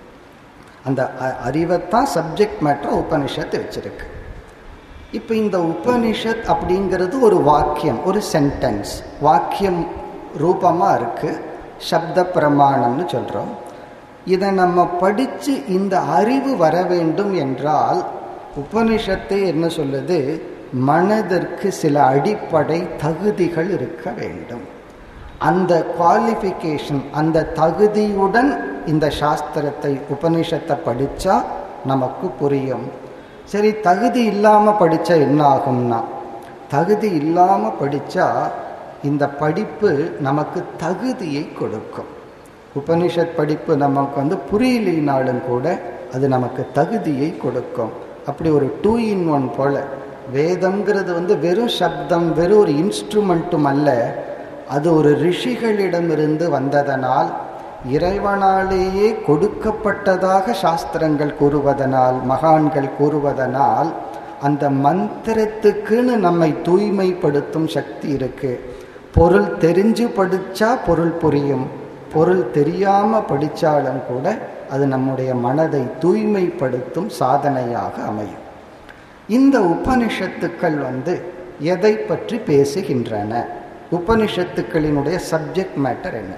[SPEAKER 2] அந்த அறிவைத்தான் சப்ஜெக்ட் மேட்டர் உபனிஷத் வச்சிருக்கு இப்போ இந்த உபனிஷத் அப்படிங்கிறது ஒரு வாக்கியம் ஒரு சென்டென்ஸ் வாக்கியம் ரூபமாக இருக்குது சப்த பிரமாணம்னு சொல்கிறோம் இதை நம்ம படித்து இந்த அறிவு வர வேண்டும் என்றால் உபனிஷத்தை என்ன சொல்லுது மனதிற்கு சில அடிப்படை தகுதிகள் இருக்க வேண்டும் அந்த குவாலிஃபிகேஷன் அந்த தகுதியுடன் இந்த சாஸ்திரத்தை உபனிஷத்தை படித்தா நமக்கு புரியும் சரி தகுதி இல்லாமல் படித்தா என்ன ஆகும்னா தகுதி இல்லாமல் படித்தா இந்த படிப்பு நமக்கு தகுதியை கொடுக்கும் உபனிஷத் படிப்பு நமக்கு வந்து புரியலினாலும் கூட அது நமக்கு தகுதியை கொடுக்கும் அப்படி ஒரு டூ இன் ஒன் போல வேதம்ங்கிறது வந்து வெறும் சப்தம் வெறும் ஒரு இன்ஸ்ட்ருமெண்ட்டும் அல்ல அது ஒரு ரிஷிகளிடமிருந்து வந்ததனால் இறைவனாலேயே கொடுக்கப்பட்டதாக சாஸ்திரங்கள் கூறுவதனால் மகான்கள் கூறுவதனால் அந்த மந்திரத்துக்குன்னு நம்மை தூய்மைப்படுத்தும் சக்தி இருக்கு பொருள் தெரிஞ்சு படித்தா பொருள் புரியும் பொருள் தெரியாமல் படித்தாலும் கூட அது நம்முடைய மனதை தூய்மைப்படுத்தும் சாதனையாக அமையும் இந்த உபனிஷத்துக்கள் வந்து எதை பற்றி பேசுகின்றன உபனிஷத்துக்களினுடைய சப்ஜெக்ட் மேட்டர் என்ன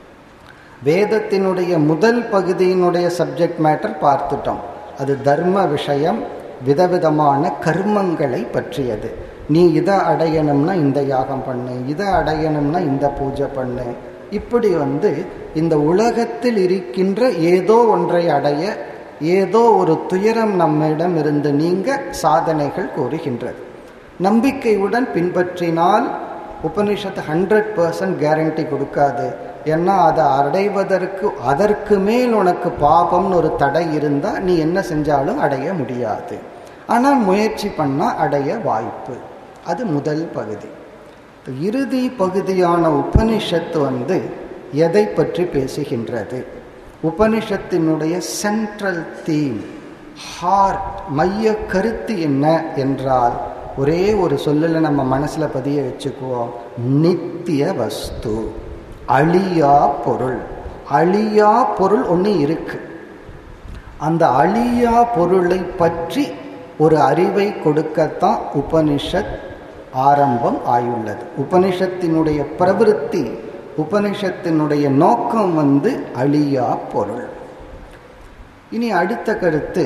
[SPEAKER 2] வேதத்தினுடைய முதல் பகுதியினுடைய சப்ஜெக்ட் மேட்டர் பார்த்துட்டோம் அது தர்ம விஷயம் விதவிதமான கர்மங்களை பற்றியது நீ இதை அடையணும்னா இந்த யாகம் பண்ணு இதை அடையணும்னா இந்த பூஜை பண்ணு இப்படி வந்து இந்த உலகத்தில் இருக்கின்ற ஏதோ ஒன்றை அடைய ஏதோ ஒரு துயரம் நம்மிடம் இருந்து நீங்க சாதனைகள் கூறுகின்றது நம்பிக்கையுடன் பின்பற்றினால் உபனிஷத்து ஹண்ட்ரட் பர்சன்ட் கேரண்டி கொடுக்காது ஏன்னா அதை அடைவதற்கு அதற்கு மேல் உனக்கு பாபம்னு ஒரு தடை இருந்தால் நீ என்ன செஞ்சாலும் அடைய முடியாது ஆனால் முயற்சி பண்ணால் அடைய வாய்ப்பு அது முதல் பகுதி இறுதி பகுதியான உபனிஷத்து வந்து எதை பற்றி பேசுகின்றது உபனிஷத்தினுடைய சென்ட்ரல் தீம் ஹார்ட் மைய கருத்து என்ன என்றால் ஒரே ஒரு சொல்லில் நம்ம மனசில் பதிய வச்சுக்குவோம் நித்திய வஸ்து அழியா பொருள் அழியா பொருள் ஒன்று இருக்கு அந்த அழியா பொருளை பற்றி ஒரு அறிவை கொடுக்கத்தான் உபனிஷத் ஆரம்பம் ஆயுள்ளது உபனிஷத்தினுடைய பிரவிற்த்தி உபனிஷத்தினுடைய நோக்கம் வந்து அழியா பொருள் இனி அடுத்த கருத்து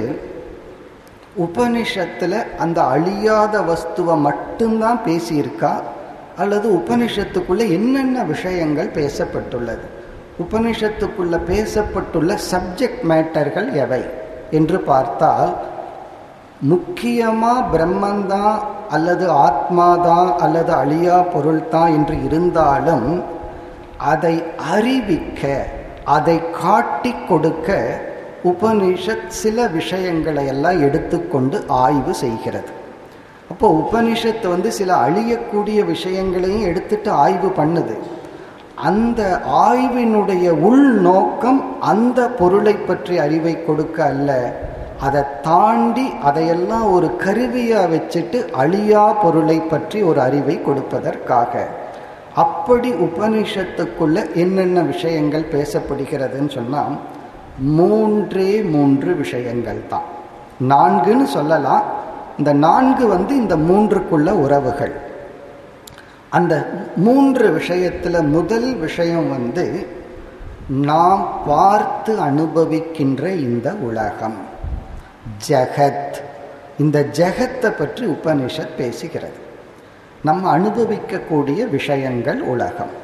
[SPEAKER 2] உபனிஷத்தில் அந்த அழியாத வஸ்துவை மட்டும்தான் பேசியிருக்கா அல்லது உபனிஷத்துக்குள்ள என்னென்ன விஷயங்கள் பேசப்பட்டுள்ளது உபனிஷத்துக்குள்ள பேசப்பட்டுள்ள சப்ஜெக்ட் மேட்டர்கள் எவை என்று பார்த்தால் முக்கியமாக பிரம்மந்தான் அல்லது ஆத்மாதான் அல்லது அழியா பொருள் தான் என்று இருந்தாலும் அதை அறிவிக்க அதை காட்டி கொடுக்க உபனிஷத் சில விஷயங்களை எல்லாம் எடுத்துக்கொண்டு ஆய்வு செய்கிறது அப்போ உபனிஷத்து வந்து சில அழியக்கூடிய விஷயங்களையும் எடுத்துட்டு ஆய்வு பண்ணுது அந்த ஆய்வினுடைய உள்நோக்கம் அந்த பொருளை பற்றி அறிவை கொடுக்க அல்ல அதை தாண்டி அதையெல்லாம் ஒரு கருவியாக வச்சுட்டு அழியா பொருளை பற்றி ஒரு அறிவை கொடுப்பதற்காக அப்படி உபனிஷத்துக்குள்ள என்னென்ன விஷயங்கள் பேசப்படுகிறதுன்னு சொன்னால் மூன்றே மூன்று விஷயங்கள் தான் நான்குன்னு சொல்லலாம் இந்த நான்கு வந்து இந்த மூன்றுக்குள்ள உறவுகள் அந்த மூன்று விஷயத்தில் முதல் விஷயம் வந்து நாம் பார்த்து அனுபவிக்கின்ற இந்த உலகம் ஜெகத் இந்த ஜெகத்தை பற்றி உபனிஷத் பேசுகிறது நம்ம அனுபவிக்கக்கூடிய விஷயங்கள் உலகம்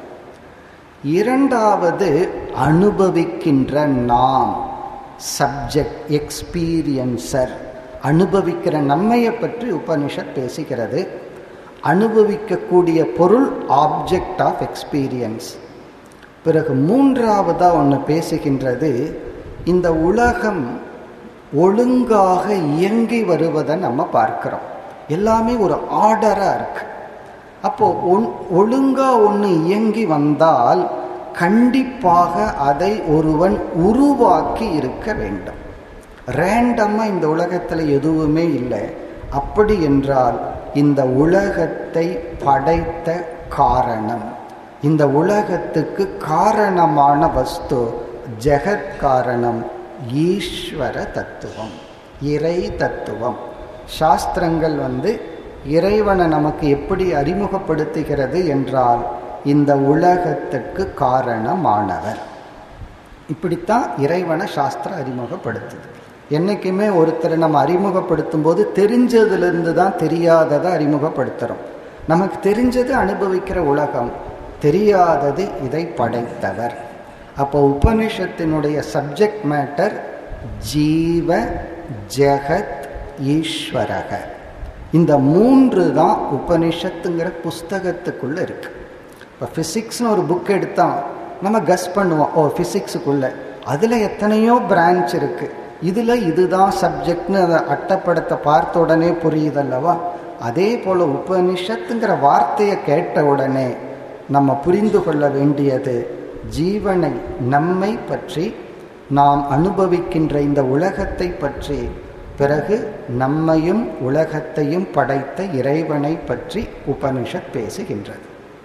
[SPEAKER 2] இரண்டாவது அனுபவிக்கின்ற நாம் சப்ஜெக்ட் எக்ஸ்பீரியன்சர் அனுபவிக்கிற நம்மையை பற்றி உபனிஷத் பேசுகிறது அனுபவிக்கக்கூடிய பொருள் ஆப்ஜெக்ட் ஆஃப் எக்ஸ்பீரியன்ஸ் பிறகு மூன்றாவதாக ஒன்று பேசுகின்றது இந்த உலகம் ஒழுங்காக இயங்கி வருவதை நம்ம பார்க்கிறோம் எல்லாமே ஒரு ஆர்டராக இருக்கு அப்போ ஒன் ஒழுங்காக ஒன்று இயங்கி வந்தால் கண்டிப்பாக அதை ஒருவன் உருவாக்கி இருக்க வேண்டும் ரேண்டமாக இந்த உலகத்தில் எதுவுமே இல்லை அப்படி என்றால் இந்த உலகத்தை படைத்த காரணம் இந்த உலகத்துக்கு காரணமான வஸ்து ஜெகத் காரணம் ஈஸ்வர தத்துவம் இறை தத்துவம் சாஸ்திரங்கள் வந்து இறைவனை நமக்கு எப்படி அறிமுகப்படுத்துகிறது என்றால் இந்த உலகத்துக்கு காரணமானவர் இப்படித்தான் இறைவனை சாஸ்திரம் அறிமுகப்படுத்துது என்றைக்குமே ஒருத்தரை நம்ம அறிமுகப்படுத்தும் போது தெரிஞ்சதுலேருந்து தான் தெரியாததை அறிமுகப்படுத்துகிறோம் நமக்கு தெரிஞ்சது அனுபவிக்கிற உலகம் தெரியாதது இதை படைத்தவர் அப்போ உபனிஷத்தினுடைய சப்ஜெக்ட் மேட்டர் ஜீவ ஜெகத் ஈஸ்வரக இந்த மூன்று தான் உபனிஷத்துங்கிற புஸ்தகத்துக்குள்ள இருக்கு இப்போ ஃபிசிக்ஸ்னு ஒரு புக் எடுத்தோம் நம்ம கஸ் பண்ணுவோம் ஓ ஃபிசிக்ஸுக்குள்ள அதில் எத்தனையோ பிரான்ச் இருக்கு இதில் இதுதான் சப்ஜெக்ட்னு அதை அட்டப்படத்தை பார்த்த உடனே புரியுதல்லவா அதே போல் உபனிஷத்துங்கிற வார்த்தையை கேட்ட உடனே நம்ம புரிந்து கொள்ள வேண்டியது ஜீவனை நம்மை பற்றி நாம் அனுபவிக்கின்ற இந்த உலகத்தை பற்றி பிறகு நம்மையும் உலகத்தையும் படைத்த இறைவனை பற்றி உபனிஷத் பேசுகின்றது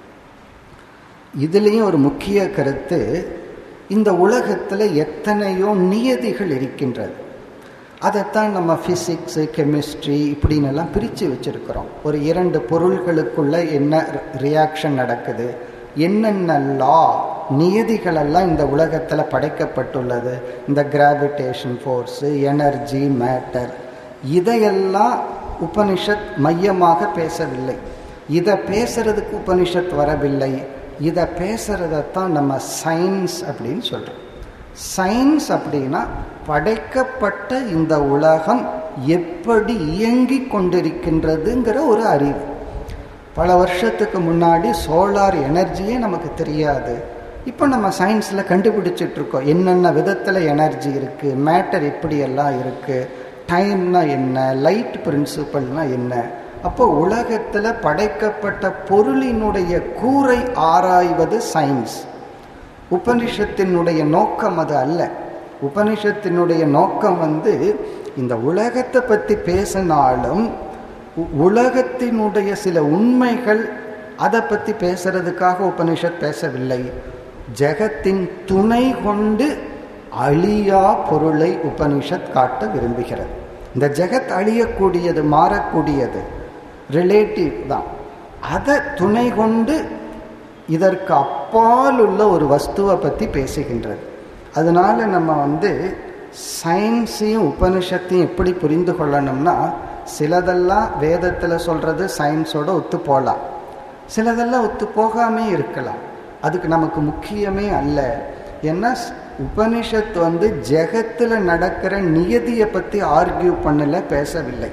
[SPEAKER 2] இதுலேயும் ஒரு முக்கிய கருத்து இந்த உலகத்தில் எத்தனையோ நியதிகள் இருக்கின்றது அதைத்தான் நம்ம ஃபிசிக்ஸு கெமிஸ்ட்ரி இப்படின்னு எல்லாம் பிரித்து வச்சுருக்கிறோம் ஒரு இரண்டு பொருள்களுக்குள்ள என்ன ரியாக்ஷன் நடக்குது என்னென்ன லா நியதிகளெல்லாம் இந்த உலகத்தில் படைக்கப்பட்டுள்ளது இந்த கிராவிடேஷன் ஃபோர்ஸு எனர்ஜி மேட்டர் இதையெல்லாம் உபனிஷத் மையமாக பேசவில்லை இதை பேசுறதுக்கு உபனிஷத் வரவில்லை இதை பேசுறதைத்தான் நம்ம சயின்ஸ் அப்படின்னு சொல்கிறோம் சயின்ஸ் அப்படின்னா படைக்கப்பட்ட இந்த உலகம் எப்படி இயங்கி கொண்டிருக்கின்றதுங்கிற ஒரு அறிவு பல வருஷத்துக்கு முன்னாடி சோலார் எனர்ஜியே நமக்கு தெரியாது இப்போ நம்ம சயின்ஸில் கண்டுபிடிச்சிட்டு இருக்கோம் என்னென்ன விதத்தில் எனர்ஜி இருக்குது மேட்டர் எப்படியெல்லாம் இருக்குது டைம்னா என்ன லைட் பிரின்சிபல்னா என்ன அப்போ உலகத்தில் படைக்கப்பட்ட பொருளினுடைய கூரை ஆராய்வது சயின்ஸ் உபனிஷத்தினுடைய நோக்கம் அது அல்ல உபனிஷத்தினுடைய நோக்கம் வந்து இந்த உலகத்தை பற்றி பேசினாலும் உலகத்தினுடைய சில உண்மைகள் அதை பற்றி பேசுறதுக்காக உபனிஷத் பேசவில்லை ஜெகத்தின் துணை கொண்டு அழியா பொருளை உபனிஷத் காட்ட விரும்புகிறது இந்த ஜெகத் அழியக்கூடியது மாறக்கூடியது ரிலேட்டிவ் தான் அதை துணை கொண்டு இதற்கு அப்பால் உள்ள ஒரு வஸ்துவை பற்றி பேசுகின்றது அதனால நம்ம வந்து சயின்ஸையும் உபனிஷத்தையும் எப்படி புரிந்து கொள்ளணும்னா சிலதெல்லாம் வேதத்தில் சொல்கிறது சயின்ஸோட ஒத்து போகலாம் சிலதெல்லாம் ஒத்து போகாமே இருக்கலாம் அதுக்கு நமக்கு முக்கியமே அல்ல ஏன்னா உபனிஷத் வந்து ஜெகத்தில் நடக்கிற நியதியை பற்றி ஆர்கியூ பண்ணல பேசவில்லை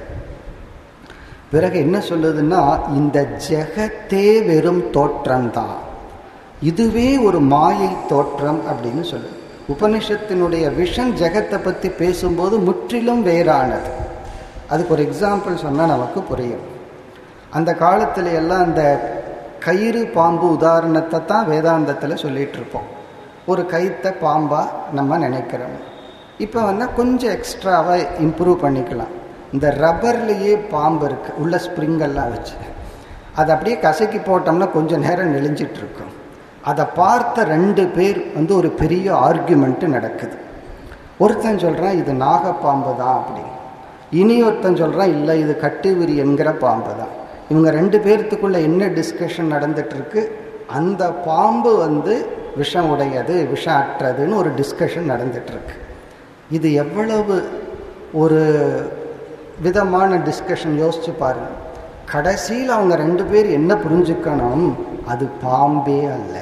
[SPEAKER 2] பிறகு என்ன சொல்லுதுன்னா இந்த ஜெகத்தே வெறும் தோற்றம்தான் இதுவே ஒரு மாயை தோற்றம் அப்படின்னு சொல்லுது உபனிஷத்தினுடைய விஷன் ஜெகத்தை பற்றி பேசும்போது முற்றிலும் வேறானது அதுக்கு ஒரு எக்ஸாம்பிள் சொன்னால் நமக்கு புரியும் அந்த காலத்துல எல்லாம் அந்த கயிறு பாம்பு உதாரணத்தை தான் வேதாந்தத்தில் சொல்லிட்டு இருப்போம் ஒரு கயிற்றை பாம்பாக நம்ம நினைக்கிறோம் இப்போ வந்து கொஞ்சம் எக்ஸ்ட்ராவாக இம்ப்ரூவ் பண்ணிக்கலாம் இந்த ரப்பர்லேயே பாம்பு இருக்குது உள்ள ஸ்ப்ரிங்கெல்லாம் வச்சு அதை அப்படியே கசக்கி போட்டோம்னா கொஞ்சம் நேரம் நெளிஞ்சிட்டு இருக்கும் அதை பார்த்த ரெண்டு பேர் வந்து ஒரு பெரிய ஆர்குமெண்ட்டு நடக்குது ஒருத்தன் சொல்கிறான் இது நாகப்பாம்பு தான் அப்படி இனி ஒருத்தன் சொல்கிறான் இல்லை இது கட்டுவிரி என்கிற பாம்பு தான் இவங்க ரெண்டு பேர்த்துக்குள்ள என்ன டிஸ்கஷன் நடந்துட்டு இருக்கு அந்த பாம்பு வந்து விஷம் உடையது விஷம் அற்றதுன்னு ஒரு டிஸ்கஷன் நடந்துட்டு இருக்கு இது எவ்வளவு ஒரு விதமான டிஸ்கஷன் யோசிச்சு பாருங்க கடைசியில் அவங்க ரெண்டு பேர் என்ன புரிஞ்சுக்கணும் அது பாம்பே அல்ல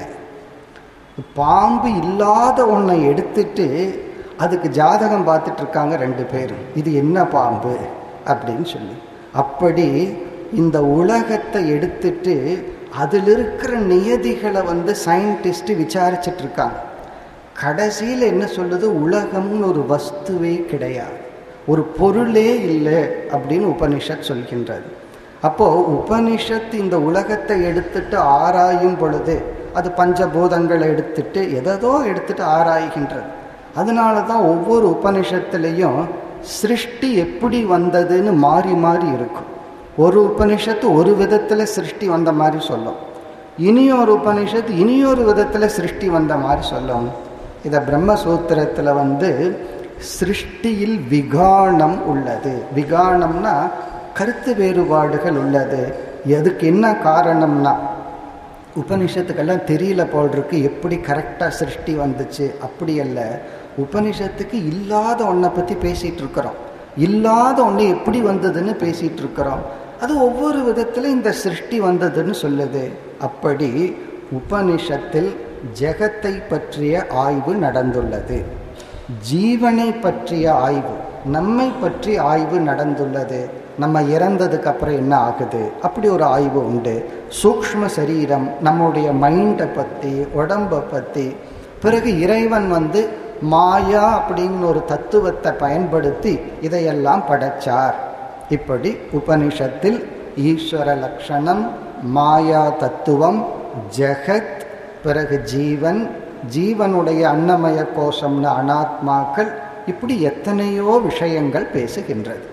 [SPEAKER 2] பாம்பு இல்லாத ஒன்றை எடுத்துட்டு அதுக்கு ஜாதகம் பார்த்துட்டு இருக்காங்க ரெண்டு பேரும் இது என்ன பாம்பு அப்படின்னு சொல்லி அப்படி இந்த உலகத்தை எடுத்துட்டு அதில் இருக்கிற நியதிகளை வந்து சயின்டிஸ்ட் விசாரிச்சுட்டு இருக்காங்க கடைசியில் என்ன சொல்லுது உலகம்னு ஒரு வஸ்துவே கிடையாது ஒரு பொருளே இல்லை அப்படின்னு உபனிஷத் சொல்கின்றது அப்போ உபனிஷத் இந்த உலகத்தை எடுத்துட்டு ஆராயும் பொழுது அது பஞ்சபூதங்களை எடுத்துட்டு எதோ எடுத்துட்டு ஆராய்கின்றது அதனால தான் ஒவ்வொரு உபனிஷத்துலேயும் சிருஷ்டி எப்படி வந்ததுன்னு மாறி மாறி இருக்கும் ஒரு உபனிஷத்து ஒரு விதத்தில் சிருஷ்டி வந்த மாதிரி சொல்லும் இனியொரு உபனிஷத்து இனியொரு விதத்தில் சிருஷ்டி வந்த மாதிரி சொல்லும் இதை பிரம்மசூத்திரத்தில் வந்து சிருஷ்டியில் விகாணம் உள்ளது விகாணம்னா கருத்து வேறுபாடுகள் உள்ளது எதுக்கு என்ன காரணம்னா உபனிஷத்துக்கெல்லாம் தெரியல போல் இருக்கு எப்படி கரெக்டாக சிருஷ்டி வந்துச்சு அப்படி அல்ல உபனிஷத்துக்கு இல்லாத ஒன்றை பற்றி பேசிகிட்டு இருக்கிறோம் இல்லாத ஒன்று எப்படி வந்ததுன்னு பேசிகிட்டு இருக்கிறோம் அது ஒவ்வொரு விதத்தில் இந்த சிருஷ்டி வந்ததுன்னு சொல்லுது அப்படி உபனிஷத்தில் ஜெகத்தை பற்றிய ஆய்வு நடந்துள்ளது ஜீவனை பற்றிய ஆய்வு நம்மை பற்றி ஆய்வு நடந்துள்ளது நம்ம இறந்ததுக்கு அப்புறம் என்ன ஆகுது அப்படி ஒரு ஆய்வு உண்டு சூக்ஷ்ம சரீரம் நம்முடைய மைண்டை பற்றி உடம்பை பற்றி பிறகு இறைவன் வந்து மாயா அப்படிங்கிற ஒரு தத்துவத்தை பயன்படுத்தி இதையெல்லாம் படைச்சார் இப்படி உபனிஷத்தில் ஈஸ்வர லக்ஷணம் மாயா தத்துவம் ஜெகத் பிறகு ஜீவன் ஜீவனுடைய அன்னமய கோஷம்னு அனாத்மாக்கள் இப்படி எத்தனையோ விஷயங்கள் பேசுகின்றது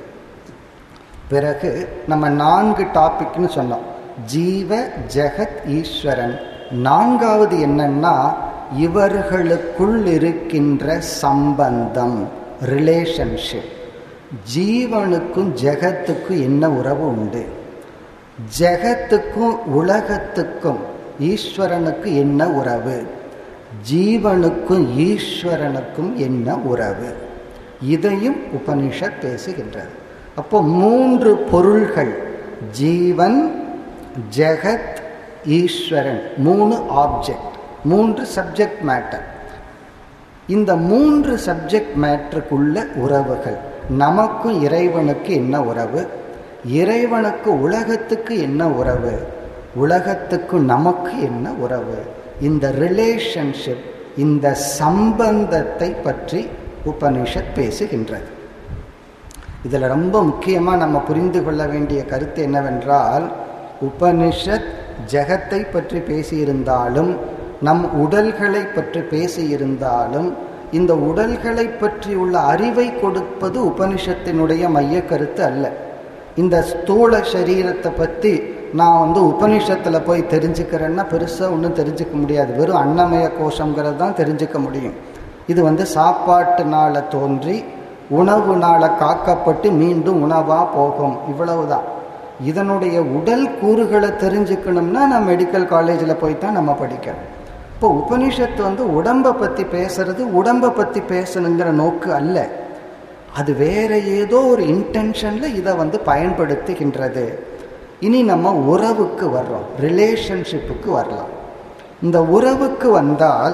[SPEAKER 2] பிறகு நம்ம நான்கு டாபிக்னு சொன்னோம் ஜீவ ஜெகத் ஈஸ்வரன் நான்காவது என்னன்னா இவர்களுக்குள் இருக்கின்ற சம்பந்தம் ரிலேஷன்ஷிப் ஜீவனுக்கும் ஜெகத்துக்கும் என்ன உறவு உண்டு ஜெகத்துக்கும் உலகத்துக்கும் ஈஸ்வரனுக்கு என்ன உறவு ஜீவனுக்கும் ஈஸ்வரனுக்கும் என்ன உறவு இதையும் உபனிஷத் பேசுகின்றது அப்போ மூன்று பொருள்கள் ஜீவன் ஜெகத் ஈஸ்வரன் மூணு ஆப்ஜெக்ட் மூன்று சப்ஜெக்ட் மேட்டர் இந்த மூன்று சப்ஜெக்ட் மேட்டருக்குள்ள உறவுகள் நமக்கும் இறைவனுக்கு என்ன உறவு இறைவனுக்கு உலகத்துக்கு என்ன உறவு உலகத்துக்கு நமக்கு என்ன உறவு இந்த ரிலேஷன்ஷிப் இந்த சம்பந்தத்தை பற்றி உபனிஷத் பேசுகின்றது இதில் ரொம்ப முக்கியமாக நம்ம புரிந்து கொள்ள வேண்டிய கருத்து என்னவென்றால் உபனிஷத் ஜெகத்தை பற்றி பேசியிருந்தாலும் நம் உடல்களை பற்றி பேசியிருந்தாலும் இந்த உடல்களை பற்றி உள்ள அறிவை கொடுப்பது உபனிஷத்தினுடைய மைய கருத்து அல்ல இந்த ஸ்தூல சரீரத்தை பற்றி நான் வந்து உபனிஷத்தில் போய் தெரிஞ்சுக்கிறேன்னா பெருசாக ஒன்றும் தெரிஞ்சுக்க முடியாது வெறும் அன்னமய கோஷங்கிறது தான் தெரிஞ்சுக்க முடியும் இது வந்து சாப்பாட்டுனால தோன்றி உணவுனால காக்கப்பட்டு மீண்டும் உணவாக போகும் இவ்வளவுதான் இதனுடைய உடல் கூறுகளை தெரிஞ்சுக்கணும்னா நான் மெடிக்கல் காலேஜில் போய் தான் நம்ம படிக்கிறோம் இப்போ உபனிஷத்து வந்து உடம்பை பற்றி பேசுறது உடம்பை பற்றி பேசணுங்கிற நோக்கு அல்ல அது வேற ஏதோ ஒரு இன்டென்ஷனில் இதை வந்து பயன்படுத்துகின்றது இனி நம்ம உறவுக்கு வர்றோம் ரிலேஷன்ஷிப்புக்கு வரலாம் இந்த உறவுக்கு வந்தால்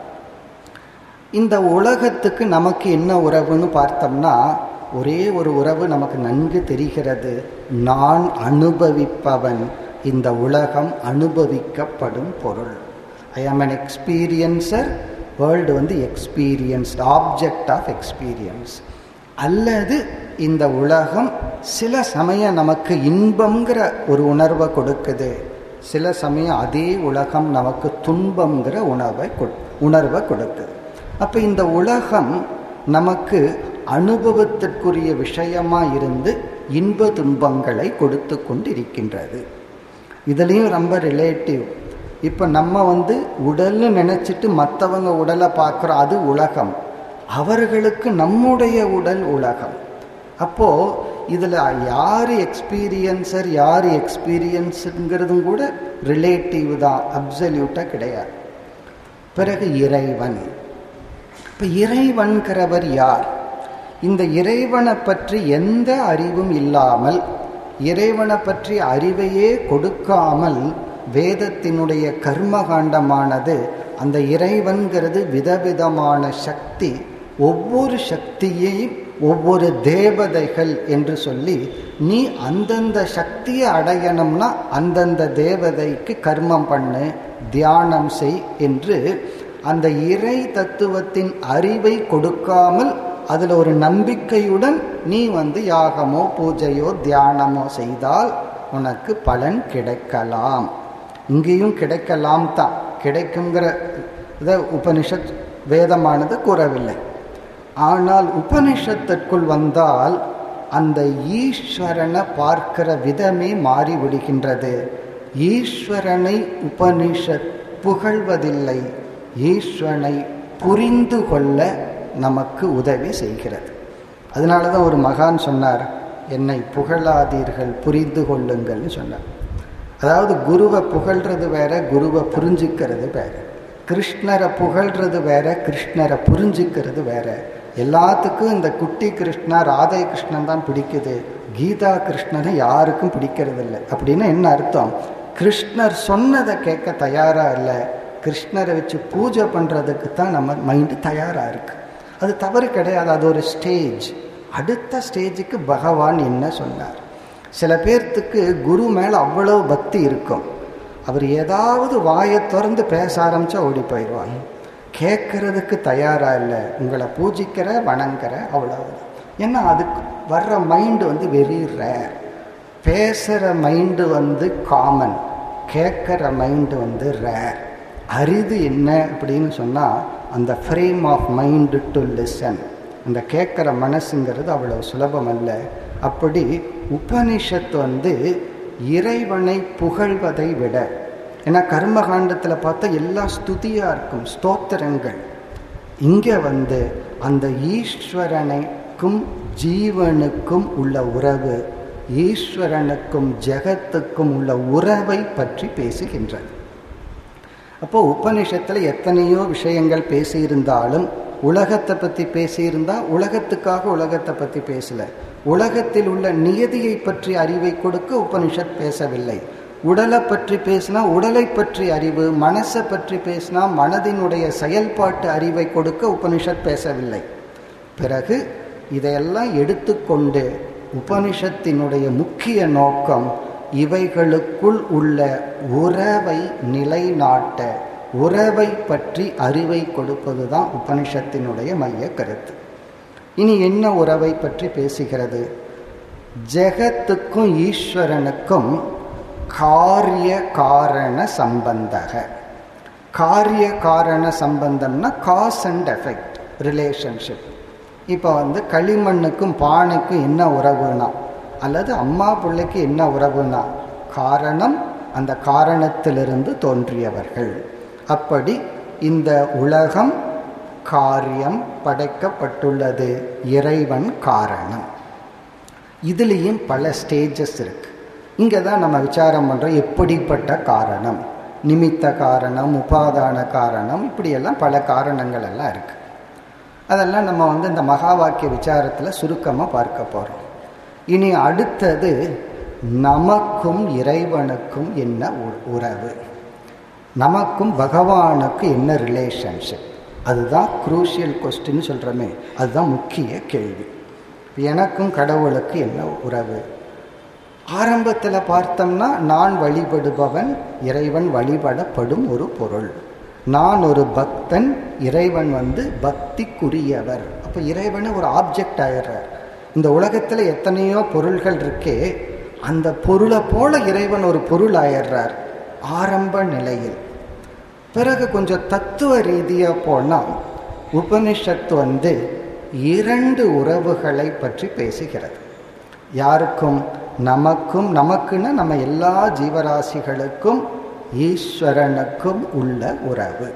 [SPEAKER 2] இந்த உலகத்துக்கு நமக்கு என்ன உறவுன்னு பார்த்தோம்னா ஒரே ஒரு உறவு நமக்கு நன்கு தெரிகிறது நான் அனுபவிப்பவன் இந்த உலகம் அனுபவிக்கப்படும் பொருள் I am an experiencer world வந்து எக்ஸ்பீரியன்ஸ்ட் ஆப்ஜெக்ட் ஆஃப் எக்ஸ்பீரியன்ஸ் அல்லது இந்த உலகம் சில சமயம் நமக்கு இன்பங்கிற ஒரு உணர்வை கொடுக்குது சில சமயம் அதே உலகம் நமக்கு துன்பங்கிற உணர்வை உணர்வை கொடுக்குது அப்போ இந்த உலகம் நமக்கு அனுபவத்திற்குரிய விஷயமா இருந்து இன்ப துன்பங்களை கொடுத்து கொண்டிருக்கின்றது இதுலேயும் ரொம்ப ரிலேட்டிவ் இப்போ நம்ம வந்து உடல்னு நினச்சிட்டு மற்றவங்க உடலை பார்க்குறோம் அது உலகம் அவர்களுக்கு நம்முடைய உடல் உலகம் அப்போது இதில் யார் எக்ஸ்பீரியன்சர் யார் எக்ஸ்பீரியன்ஸுங்கிறதும் கூட ரிலேட்டிவ் தான் அப்சல்யூட்டாக கிடையாது பிறகு இறைவன் இப்போ இறைவன்கிறவர் யார் இந்த இறைவனை பற்றி எந்த அறிவும் இல்லாமல் இறைவனை பற்றி அறிவையே கொடுக்காமல் வேதத்தினுடைய கர்மகாண்டமானது அந்த இறைவன்கிறது விதவிதமான சக்தி ஒவ்வொரு சக்தியையும் ஒவ்வொரு தேவதைகள் என்று சொல்லி நீ அந்தந்த சக்தியை அடையணும்னா அந்தந்த தேவதைக்கு கர்மம் பண்ணு தியானம் செய் என்று அந்த இறை தத்துவத்தின் அறிவை கொடுக்காமல் அதில் ஒரு நம்பிக்கையுடன் நீ வந்து யாகமோ பூஜையோ தியானமோ செய்தால் உனக்கு பலன் கிடைக்கலாம் இங்கேயும் கிடைக்கலாம் தான் கிடைக்குங்கிற இதை உபனிஷத் வேதமானது கூறவில்லை ஆனால் உபனிஷத்திற்குள் வந்தால் அந்த ஈஸ்வரனை பார்க்கிற விதமே மாறிவிடுகின்றது ஈஸ்வரனை உபனிஷத் புகழ்வதில்லை ஈஸ்வரனை புரிந்து கொள்ள நமக்கு உதவி செய்கிறது அதனால தான் ஒரு மகான் சொன்னார் என்னை புகழாதீர்கள் புரிந்து கொள்ளுங்கள்னு சொன்னார் அதாவது குருவை புகழ்றது வேற குருவை புரிஞ்சுக்கிறது வேற கிருஷ்ணரை புகழ்றது வேற கிருஷ்ணரை புரிஞ்சுக்கிறது வேற எல்லாத்துக்கும் இந்த குட்டி கிருஷ்ணா ராதை கிருஷ்ணன் தான் பிடிக்குது கீதா கிருஷ்ணனை யாருக்கும் பிடிக்கிறது இல்லை அப்படின்னு என்ன அர்த்தம் கிருஷ்ணர் சொன்னதை கேட்க தயாரா இல்லை கிருஷ்ணரை வச்சு பூஜை பண்ணுறதுக்கு தான் நம்ம மைண்டு தயாராக இருக்கு அது தவறு கிடையாது அது ஒரு ஸ்டேஜ் அடுத்த ஸ்டேஜுக்கு பகவான் என்ன சொன்னார் சில பேர்த்துக்கு குரு மேலே அவ்வளோ பக்தி இருக்கும் அவர் ஏதாவது வாயை திறந்து பேச ஆரம்பித்தா ஓடி போயிடுவாங்க கேட்கறதுக்கு தயாராக இல்லை உங்களை பூஜிக்கிற வணங்குற அவ்வளவுதான் ஏன்னா அதுக்கு வர்ற மைண்டு வந்து வெரி ரேர் பேசுகிற மைண்டு வந்து காமன் கேட்குற மைண்டு வந்து ரேர் அரிது என்ன அப்படின்னு சொன்னால் அந்த frame of mind to listen அந்த கேட்குற மனசுங்கிறது அவ்வளவு சுலபம் அல்ல அப்படி உபனிஷத்து வந்து இறைவனை புகழ்வதை விட ஏன்னா கர்மகாண்டத்தில் பார்த்தா எல்லா ஸ்துதியாக இருக்கும் ஸ்தோத்திரங்கள் இங்கே வந்து அந்த ஈஸ்வரனுக்கும் ஜீவனுக்கும் உள்ள உறவு ஈஸ்வரனுக்கும் ஜெகத்துக்கும் உள்ள உறவை பற்றி பேசுகின்றது அப்போ உபனிஷத்தில் எத்தனையோ விஷயங்கள் பேசியிருந்தாலும் உலகத்தை பற்றி பேசியிருந்தா உலகத்துக்காக உலகத்தை பற்றி பேசல உலகத்தில் உள்ள நியதியை பற்றி அறிவை கொடுக்க உபனிஷத் பேசவில்லை உடலை பற்றி பேசினா உடலை பற்றி அறிவு மனசை பற்றி பேசினா மனதினுடைய செயல்பாட்டு அறிவை கொடுக்க உபனிஷத் பேசவில்லை பிறகு இதையெல்லாம் எடுத்துக்கொண்டு உபனிஷத்தினுடைய முக்கிய நோக்கம் இவைகளுக்குள் உள்ள உறவை நிலைநாட்ட உறவை பற்றி அறிவை கொடுப்பது தான் உபனிஷத்தினுடைய மைய கருத்து இனி என்ன உறவை பற்றி பேசுகிறது ஜெகத்துக்கும் ஈஸ்வரனுக்கும் காரிய காரண சம்பந்தக காரிய காரண சம்பந்தம்னா காஸ் அண்ட் எஃபெக்ட் ரிலேஷன்ஷிப் இப்போ வந்து களிமண்ணுக்கும் பானைக்கும் என்ன உறவுனா அல்லது அம்மா பிள்ளைக்கு என்ன உறவுனா காரணம் அந்த காரணத்திலிருந்து தோன்றியவர்கள் அப்படி இந்த உலகம் காரியம் படைக்கப்பட்டுள்ளது இறைவன் காரணம் இதுலேயும் பல ஸ்டேஜஸ் இருக்கு இங்கே தான் நம்ம விசாரம் பண்ணுறோம் எப்படிப்பட்ட காரணம் நிமித்த காரணம் உபாதான காரணம் இப்படியெல்லாம் பல காரணங்கள் எல்லாம் இருக்கு அதெல்லாம் நம்ம வந்து இந்த மகா வாக்கிய விசாரத்தில் சுருக்கமாக பார்க்க போகிறோம் இனி அடுத்தது நமக்கும் இறைவனுக்கும் என்ன உறவு நமக்கும் பகவானுக்கு என்ன ரிலேஷன்ஷிப் அதுதான் குரூஷியல் கொஸ்டின் சொல்கிறோமே அதுதான் முக்கிய கேள்வி எனக்கும் கடவுளுக்கு என்ன உறவு ஆரம்பத்தில் பார்த்தோம்னா நான் வழிபடுபவன் இறைவன் வழிபடப்படும் ஒரு பொருள் நான் ஒரு பக்தன் இறைவன் வந்து பக்திக்குரியவர் அப்போ இறைவனை ஒரு ஆப்ஜெக்ட் ஆயிடுறார் இந்த உலகத்தில் எத்தனையோ பொருள்கள் இருக்கே அந்த பொருளை போல இறைவன் ஒரு பொருள் ஆயிடுறார் ஆரம்ப நிலையில் பிறகு கொஞ்சம் தத்துவ ரீதியாக போனால் உபனிஷத்து வந்து இரண்டு உறவுகளை பற்றி பேசுகிறது யாருக்கும் நமக்கும் நமக்குன்னு நம்ம எல்லா ஜீவராசிகளுக்கும் ஈஸ்வரனுக்கும் உள்ள உறவு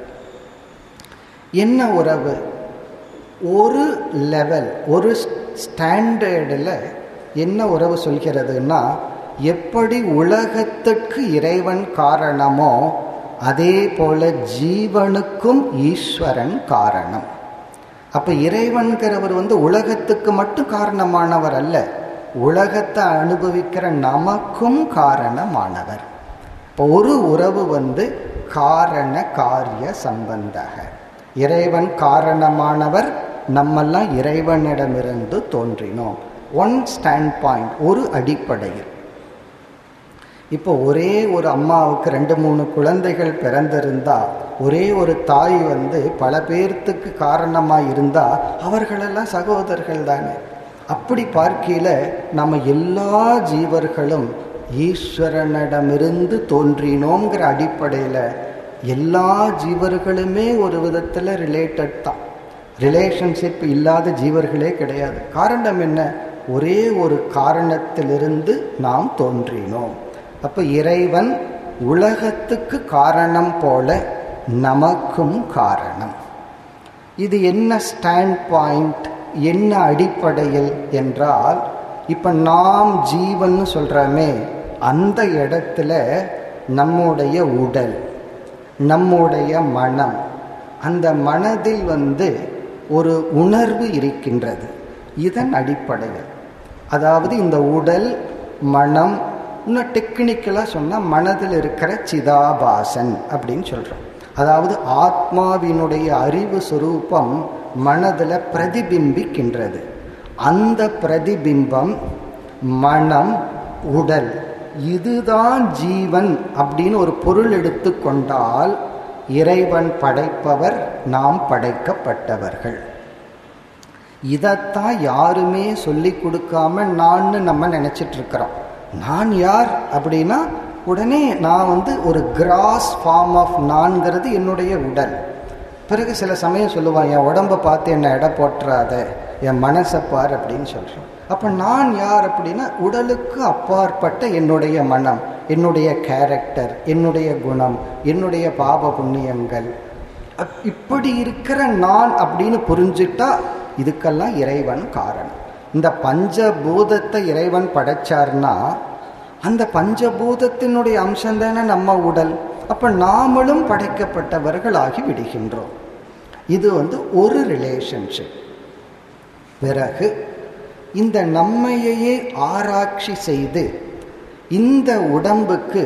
[SPEAKER 2] என்ன உறவு ஒரு லெவல் ஒரு ஸ்டாண்டர்டில் என்ன உறவு சொல்கிறதுனா எப்படி உலகத்துக்கு இறைவன் காரணமோ அதே போல ஜீவனுக்கும் ஈஸ்வரன் காரணம் அப்ப இறைவன்கிறவர் வந்து உலகத்துக்கு மட்டும் காரணமானவர் அல்ல உலகத்தை அனுபவிக்கிற நமக்கும் காரணமானவர் இப்போ ஒரு உறவு வந்து காரண காரிய சம்பந்தக இறைவன் காரணமானவர் நம்மெல்லாம் இறைவனிடமிருந்து தோன்றினோம் ஒன் ஸ்டாண்ட் பாயிண்ட் ஒரு அடிப்படையில் இப்போ ஒரே ஒரு அம்மாவுக்கு ரெண்டு மூணு குழந்தைகள் பிறந்திருந்தா ஒரே ஒரு தாய் வந்து பல பேர்த்துக்கு காரணமாக இருந்தா அவர்களெல்லாம் சகோதரர்கள் தானே அப்படி பார்க்கையில் நம்ம எல்லா ஜீவர்களும் ஈஸ்வரனிடமிருந்து தோன்றினோங்கிற அடிப்படையில் எல்லா ஜீவர்களுமே ஒரு விதத்தில் ரிலேட்டட் தான் ரிலேஷன்ஷிப் இல்லாத ஜீவர்களே கிடையாது காரணம் என்ன ஒரே ஒரு காரணத்திலிருந்து நாம் தோன்றினோம் அப்போ இறைவன் உலகத்துக்கு காரணம் போல நமக்கும் காரணம் இது என்ன ஸ்டாண்ட் பாயிண்ட் என்ன அடிப்படையில் என்றால் இப்போ நாம் ஜீவன் சொல்கிறோமே அந்த இடத்துல நம்முடைய உடல் நம்முடைய மனம் அந்த மனதில் வந்து ஒரு உணர்வு இருக்கின்றது இதன் அடிப்படையில் அதாவது இந்த உடல் மனம் இன்னும் டெக்னிக்கலாக சொன்னால் மனதில் இருக்கிற சிதாபாசன் அப்படின்னு சொல்கிறோம் அதாவது ஆத்மாவினுடைய அறிவு சுரூபம் மனதில் பிரதிபிம்பிக்கின்றது அந்த பிரதிபிம்பம் மனம் உடல் இதுதான் ஜீவன் அப்படின்னு ஒரு பொருள் எடுத்துக்கொண்டால் இறைவன் படைப்பவர் நாம் படைக்கப்பட்டவர்கள் இதைத்தான் யாருமே சொல்லி கொடுக்காம நான்னு நம்ம நினைச்சிட்டு இருக்கிறோம் நான் யார் அப்படின்னா உடனே நான் வந்து ஒரு கிராஸ் ஃபார்ம் ஆஃப் நான்கிறது என்னுடைய உடல் பிறகு சில சமயம் சொல்லுவான் என் உடம்பை பார்த்து என்னை எடை போட்டுறாத என் மனசை பார் அப்படின்னு சொல்கிறேன் அப்போ நான் யார் அப்படின்னா உடலுக்கு அப்பாற்பட்ட என்னுடைய மனம் என்னுடைய கேரக்டர் என்னுடைய குணம் என்னுடைய பாப புண்ணியங்கள் இப்படி இருக்கிற நான் அப்படின்னு புரிஞ்சுட்டா இதுக்கெல்லாம் இறைவன் காரணம் இந்த பஞ்சபூதத்தை இறைவன் படைச்சார்னா அந்த பஞ்சபூதத்தினுடைய அம்சம் தானே நம்ம உடல் அப்ப நாமளும் படைக்கப்பட்டவர்கள் ஆகி விடுகின்றோம் இது வந்து ஒரு ரிலேஷன்ஷிப் பிறகு இந்த நம்மையே ஆராய்ச்சி செய்து இந்த உடம்புக்கு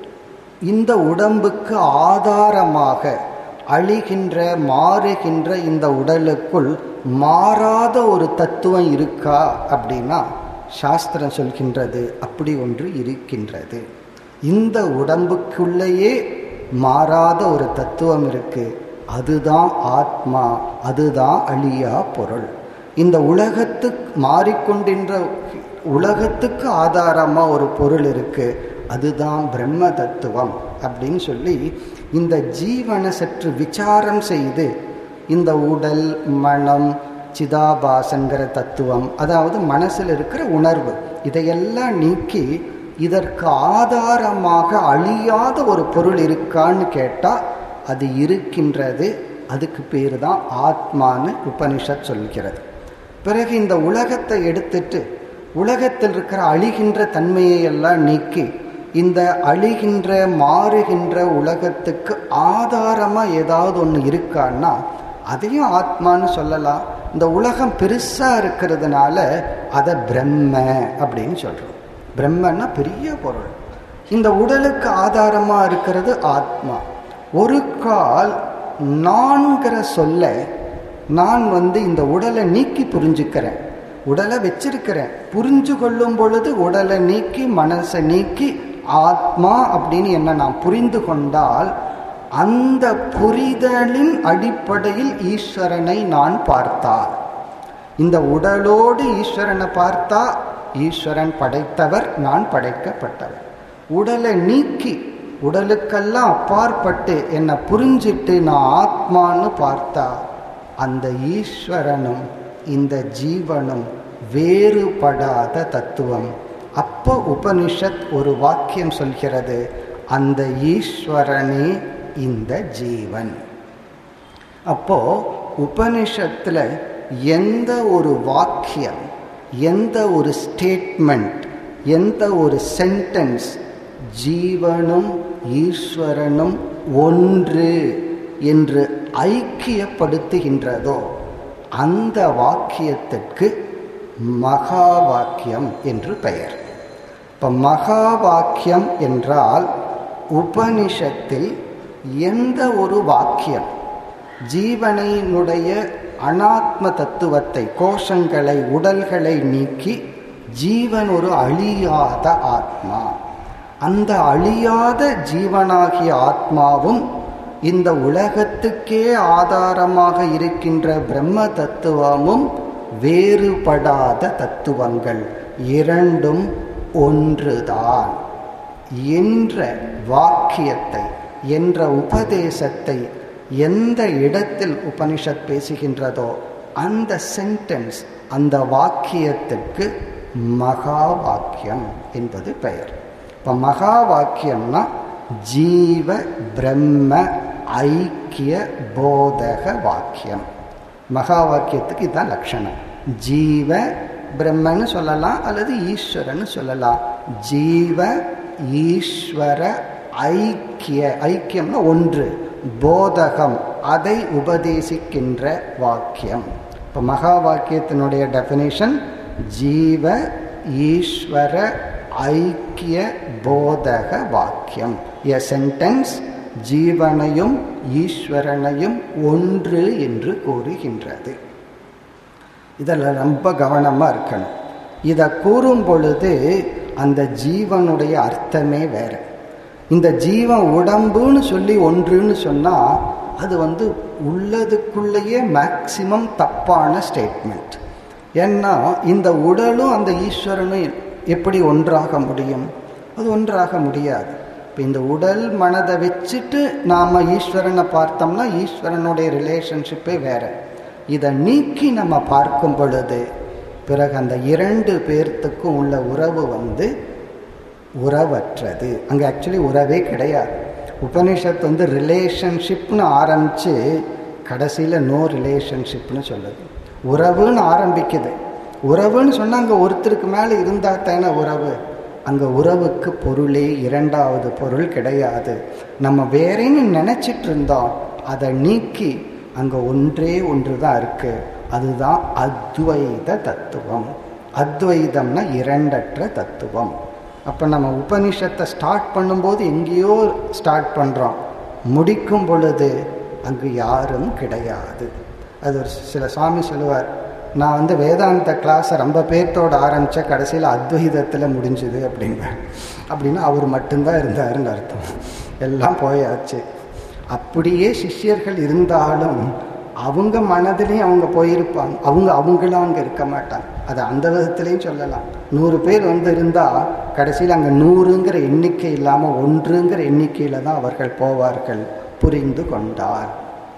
[SPEAKER 2] இந்த உடம்புக்கு ஆதாரமாக அழிகின்ற மாறுகின்ற இந்த உடலுக்குள் மாறாத ஒரு தத்துவம் இருக்கா அப்படின்னா சாஸ்திரம் சொல்கின்றது அப்படி ஒன்று இருக்கின்றது இந்த உடம்புக்குள்ளேயே மாறாத ஒரு தத்துவம் இருக்கு அதுதான் ஆத்மா அதுதான் அழியா பொருள் இந்த உலகத்துக்கு மாறிக்கொண்டின்ற உலகத்துக்கு ஆதாரமா ஒரு பொருள் இருக்கு அதுதான் பிரம்ம தத்துவம் அப்படின்னு சொல்லி இந்த ஜீவனை சற்று விசாரம் செய்து இந்த உடல் மனம் சிதாபாசங்கிற தத்துவம் அதாவது மனசில் இருக்கிற உணர்வு இதையெல்லாம் நீக்கி இதற்கு ஆதாரமாக அழியாத ஒரு பொருள் இருக்கான்னு கேட்டால் அது இருக்கின்றது அதுக்கு பேர் தான் ஆத்மான்னு உபனிஷத் சொல்கிறது பிறகு இந்த உலகத்தை எடுத்துட்டு உலகத்தில் இருக்கிற அழிகின்ற தன்மையை எல்லாம் நீக்கி இந்த அழிகின்ற மாறுகின்ற உலகத்துக்கு ஆதாரமாக ஏதாவது ஒன்று இருக்கான்னா அதையும் ஆத்மான்னு சொல்லலாம் இந்த உலகம் பெருசாக இருக்கிறதுனால அதை பிரம்ம அப்படின்னு சொல்கிறோம் பிரம்மன்னா பெரிய பொருள் இந்த உடலுக்கு ஆதாரமாக இருக்கிறது ஆத்மா ஒரு கால் நான்கிற சொல்ல நான் வந்து இந்த உடலை நீக்கி புரிஞ்சுக்கிறேன் உடலை வச்சிருக்கிறேன் புரிஞ்சு கொள்ளும் பொழுது உடலை நீக்கி மனசை நீக்கி ஆத்மா அப்படின்னு என்ன நான் புரிந்து கொண்டால் அந்த புரிதலின் அடிப்படையில் ஈஸ்வரனை நான் பார்த்தால் இந்த உடலோடு ஈஸ்வரனை பார்த்தா ஈஸ்வரன் படைத்தவர் நான் படைக்கப்பட்டவர் உடலை நீக்கி உடலுக்கெல்லாம் அப்பாற்பட்டு என்னை புரிஞ்சிட்டு நான் ஆத்மான்னு பார்த்தா அந்த ஈஸ்வரனும் இந்த ஜீவனும் வேறுபடாத தத்துவம் அப்போ உபனிஷத் ஒரு வாக்கியம் சொல்கிறது அந்த ஈஸ்வரனே இந்த ஜீவன் அப்போ உபனிஷத்தில் எந்த ஒரு வாக்கியம் எந்த ஒரு ஸ்டேட்மெண்ட் எந்த ஒரு சென்டென்ஸ் ஜீவனும் ஈஸ்வரனும் ஒன்று என்று ஐக்கியப்படுத்துகின்றதோ அந்த வாக்கியத்திற்கு மகா வாக்கியம் என்று பெயர் இப்போ மகா வாக்கியம் என்றால் உபனிஷத்தில் எந்த ஒரு வாக்கியம் ஜீவனையினுடைய அனாத்ம தத்துவத்தை கோஷங்களை உடல்களை நீக்கி ஜீவன் ஒரு அழியாத ஆத்மா அந்த அழியாத ஜீவனாகிய ஆத்மாவும் இந்த உலகத்துக்கே ஆதாரமாக இருக்கின்ற பிரம்ம தத்துவமும் வேறுபடாத தத்துவங்கள் இரண்டும் ஒன்றுதான் என்ற வாக்கியத்தை என்ற உபதேசத்தை எந்த இடத்தில் உபனிஷத் பேசுகின்றதோ அந்த சென்டென்ஸ் அந்த வாக்கியத்துக்கு மகா வாக்கியம் என்பது பெயர் இப்போ மகா வாக்கியம்னா ஜீவ பிரம்ம ஐக்கிய போதக வாக்கியம் மகா வாக்கியத்துக்கு இதுதான் லட்சணம் ஜீவ பிரம்மன்னு சொல்லலாம் அல்லது ஈஸ்வரன்னு சொல்லலாம் ஜீவ ஈஸ்வர ஐக்கிய ஐக்கியம்னா ஒன்று போதகம் அதை உபதேசிக்கின்ற வாக்கியம் இப்போ மகா வாக்கியத்தினுடைய டெஃபினேஷன் ஜீவ ஈஸ்வர ஐக்கிய போதக வாக்கியம் எ சென்டென்ஸ் ஜீவனையும் ஈஸ்வரனையும் ஒன்று என்று கூறுகின்றது இதில் ரொம்ப கவனமாக இருக்கணும் இதை கூறும் பொழுது அந்த ஜீவனுடைய அர்த்தமே வேற இந்த ஜீவன் உடம்புன்னு சொல்லி ஒன்றுன்னு சொன்னால் அது வந்து உள்ளதுக்குள்ளேயே மேக்சிமம் தப்பான ஸ்டேட்மெண்ட் ஏன்னா இந்த உடலும் அந்த ஈஸ்வரனும் எப்படி ஒன்றாக முடியும் அது ஒன்றாக முடியாது இப்போ இந்த உடல் மனதை வச்சுட்டு நாம் ஈஸ்வரனை பார்த்தோம்னா ஈஸ்வரனுடைய ரிலேஷன்ஷிப்பே வேற இதை நீக்கி நம்ம பார்க்கும் பொழுது பிறகு அந்த இரண்டு பேர்த்துக்கும் உள்ள உறவு வந்து உறவற்றது அங்கே ஆக்சுவலி உறவே கிடையாது உபனிஷத் வந்து ரிலேஷன்ஷிப்னு ஆரம்பித்து கடைசியில் நோ ரிலேஷன்ஷிப்னு சொல்லுது உறவுன்னு ஆரம்பிக்குது உறவுன்னு சொன்னால் அங்கே ஒருத்தருக்கு மேலே இருந்தால் தானே உறவு அங்கே உறவுக்கு பொருளே இரண்டாவது பொருள் கிடையாது நம்ம வேறேன்னு நினச்சிட்டு இருந்தோம் அதை நீக்கி அங்கே ஒன்றே ஒன்று தான் இருக்குது அதுதான் அத்வைத தத்துவம் அத்வைதம்னா இரண்டற்ற தத்துவம் அப்போ நம்ம உபனிஷத்தை ஸ்டார்ட் பண்ணும்போது எங்கேயோ ஸ்டார்ட் பண்ணுறோம் முடிக்கும் பொழுது அங்கு யாரும் கிடையாது அது ஒரு சில சுவாமி சொல்லுவார் நான் வந்து வேதாந்த கிளாஸை ரொம்ப பேர்த்தோடு ஆரம்பித்த கடைசியில் அத்வைதத்தில் முடிஞ்சுது அப்படிங்க அப்படின்னா அவர் மட்டும்தான் இருந்தாருன்னு அர்த்தம் எல்லாம் போயாச்சு அப்படியே சிஷ்யர்கள் இருந்தாலும் அவங்க மனதிலையும் அவங்க போயிருப்பாங்க அவங்க அவங்களும் அங்கே இருக்க மாட்டாங்க அது அந்த விதத்துலேயும் சொல்லலாம் நூறு பேர் வந்து இருந்தால் கடைசியில் அங்கே நூறுங்கிற எண்ணிக்கை இல்லாமல் ஒன்றுங்கிற எண்ணிக்கையில் தான் அவர்கள் போவார்கள் புரிந்து கொண்டார்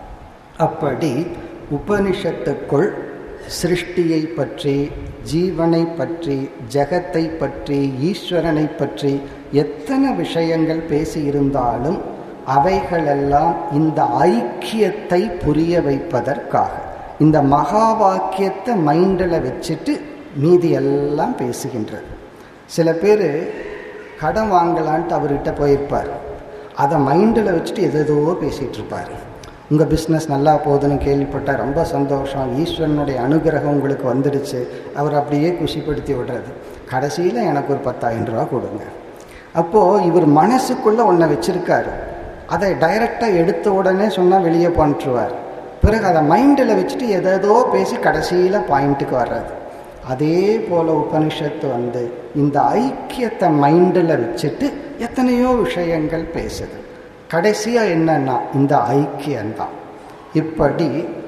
[SPEAKER 2] அப்படி உபனிஷத்துக்குள் சிருஷ்டியை பற்றி ஜீவனை பற்றி ஜெகத்தை பற்றி ஈஸ்வரனை பற்றி எத்தனை விஷயங்கள் பேசியிருந்தாலும் அவைகளெல்லாம் இந்த ஐக்கியத்தை புரிய வைப்பதற்காக இந்த மகா வாக்கியத்தை மைண்டில் வச்சுட்டு மீதி எல்லாம் பேசுகின்றது சில பேர் கடன் வாங்கலான்ட்டு அவர்கிட்ட போயிருப்பார் அதை மைண்டில் வச்சுட்டு எதோ பேசிகிட்டு இருப்பார் உங்கள் பிஸ்னஸ் நல்லா போகுதுன்னு கேள்விப்பட்டால் ரொம்ப சந்தோஷம் ஈஸ்வரனுடைய அனுகிரகம் உங்களுக்கு வந்துடுச்சு அவர் அப்படியே குஷிப்படுத்தி விடுறது கடைசியில் எனக்கு ஒரு பத்தாயிரம் ரூபா கொடுங்க அப்போது இவர் மனசுக்குள்ளே ஒன்றை வச்சுருக்காரு அதை டைரெக்டாக எடுத்த உடனே சொன்னால் வெளியே பண்ணிட்டுருவார் பிறகு அதை மைண்டில் வச்சுட்டு எதேதோ பேசி கடைசியில் பாயிண்ட்டுக்கு வர்றது அதே போல் உபனிஷத்து வந்து இந்த ஐக்கியத்தை மைண்டில் வச்சுட்டு எத்தனையோ விஷயங்கள் பேசுது கடைசியாக என்னன்னா இந்த ஐக்கியம்தான் இப்படி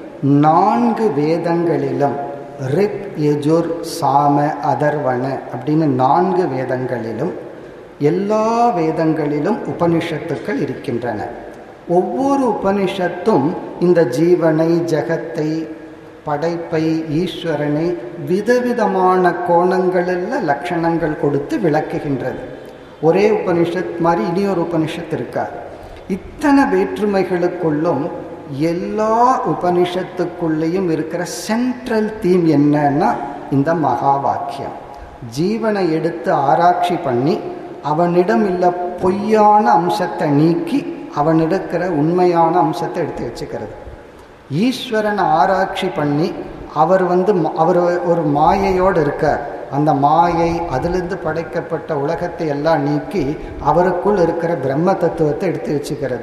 [SPEAKER 2] நான்கு வேதங்களிலும் ரிக் யஜுர் சாம அதர்வன அப்படின்னு நான்கு வேதங்களிலும் எல்லா வேதங்களிலும் உபனிஷத்துக்கள் இருக்கின்றன ஒவ்வொரு உபனிஷத்தும் இந்த ஜீவனை ஜெகத்தை படைப்பை ஈஸ்வரனை விதவிதமான கோணங்களில் லட்சணங்கள் கொடுத்து விளக்குகின்றது ஒரே உபனிஷத் மாதிரி இனியொரு உபனிஷத் இருக்கார் இத்தனை வேற்றுமைகளுக்குள்ளும் எல்லா உபனிஷத்துக்குள்ளேயும் இருக்கிற சென்ட்ரல் தீம் என்னன்னா இந்த மகா வாக்கியம் ஜீவனை எடுத்து ஆராய்ச்சி பண்ணி அவனிடம் இல்ல பொய்யான அம்சத்தை நீக்கி அவனிடக்கிற உண்மையான அம்சத்தை எடுத்து வச்சுக்கிறது ஈஸ்வரனை ஆராய்ச்சி பண்ணி அவர் வந்து அவர் ஒரு மாயையோடு இருக்கார் அந்த மாயை அதிலிருந்து படைக்கப்பட்ட உலகத்தை எல்லாம் நீக்கி அவருக்குள் இருக்கிற பிரம்ம தத்துவத்தை எடுத்து வச்சுக்கிறது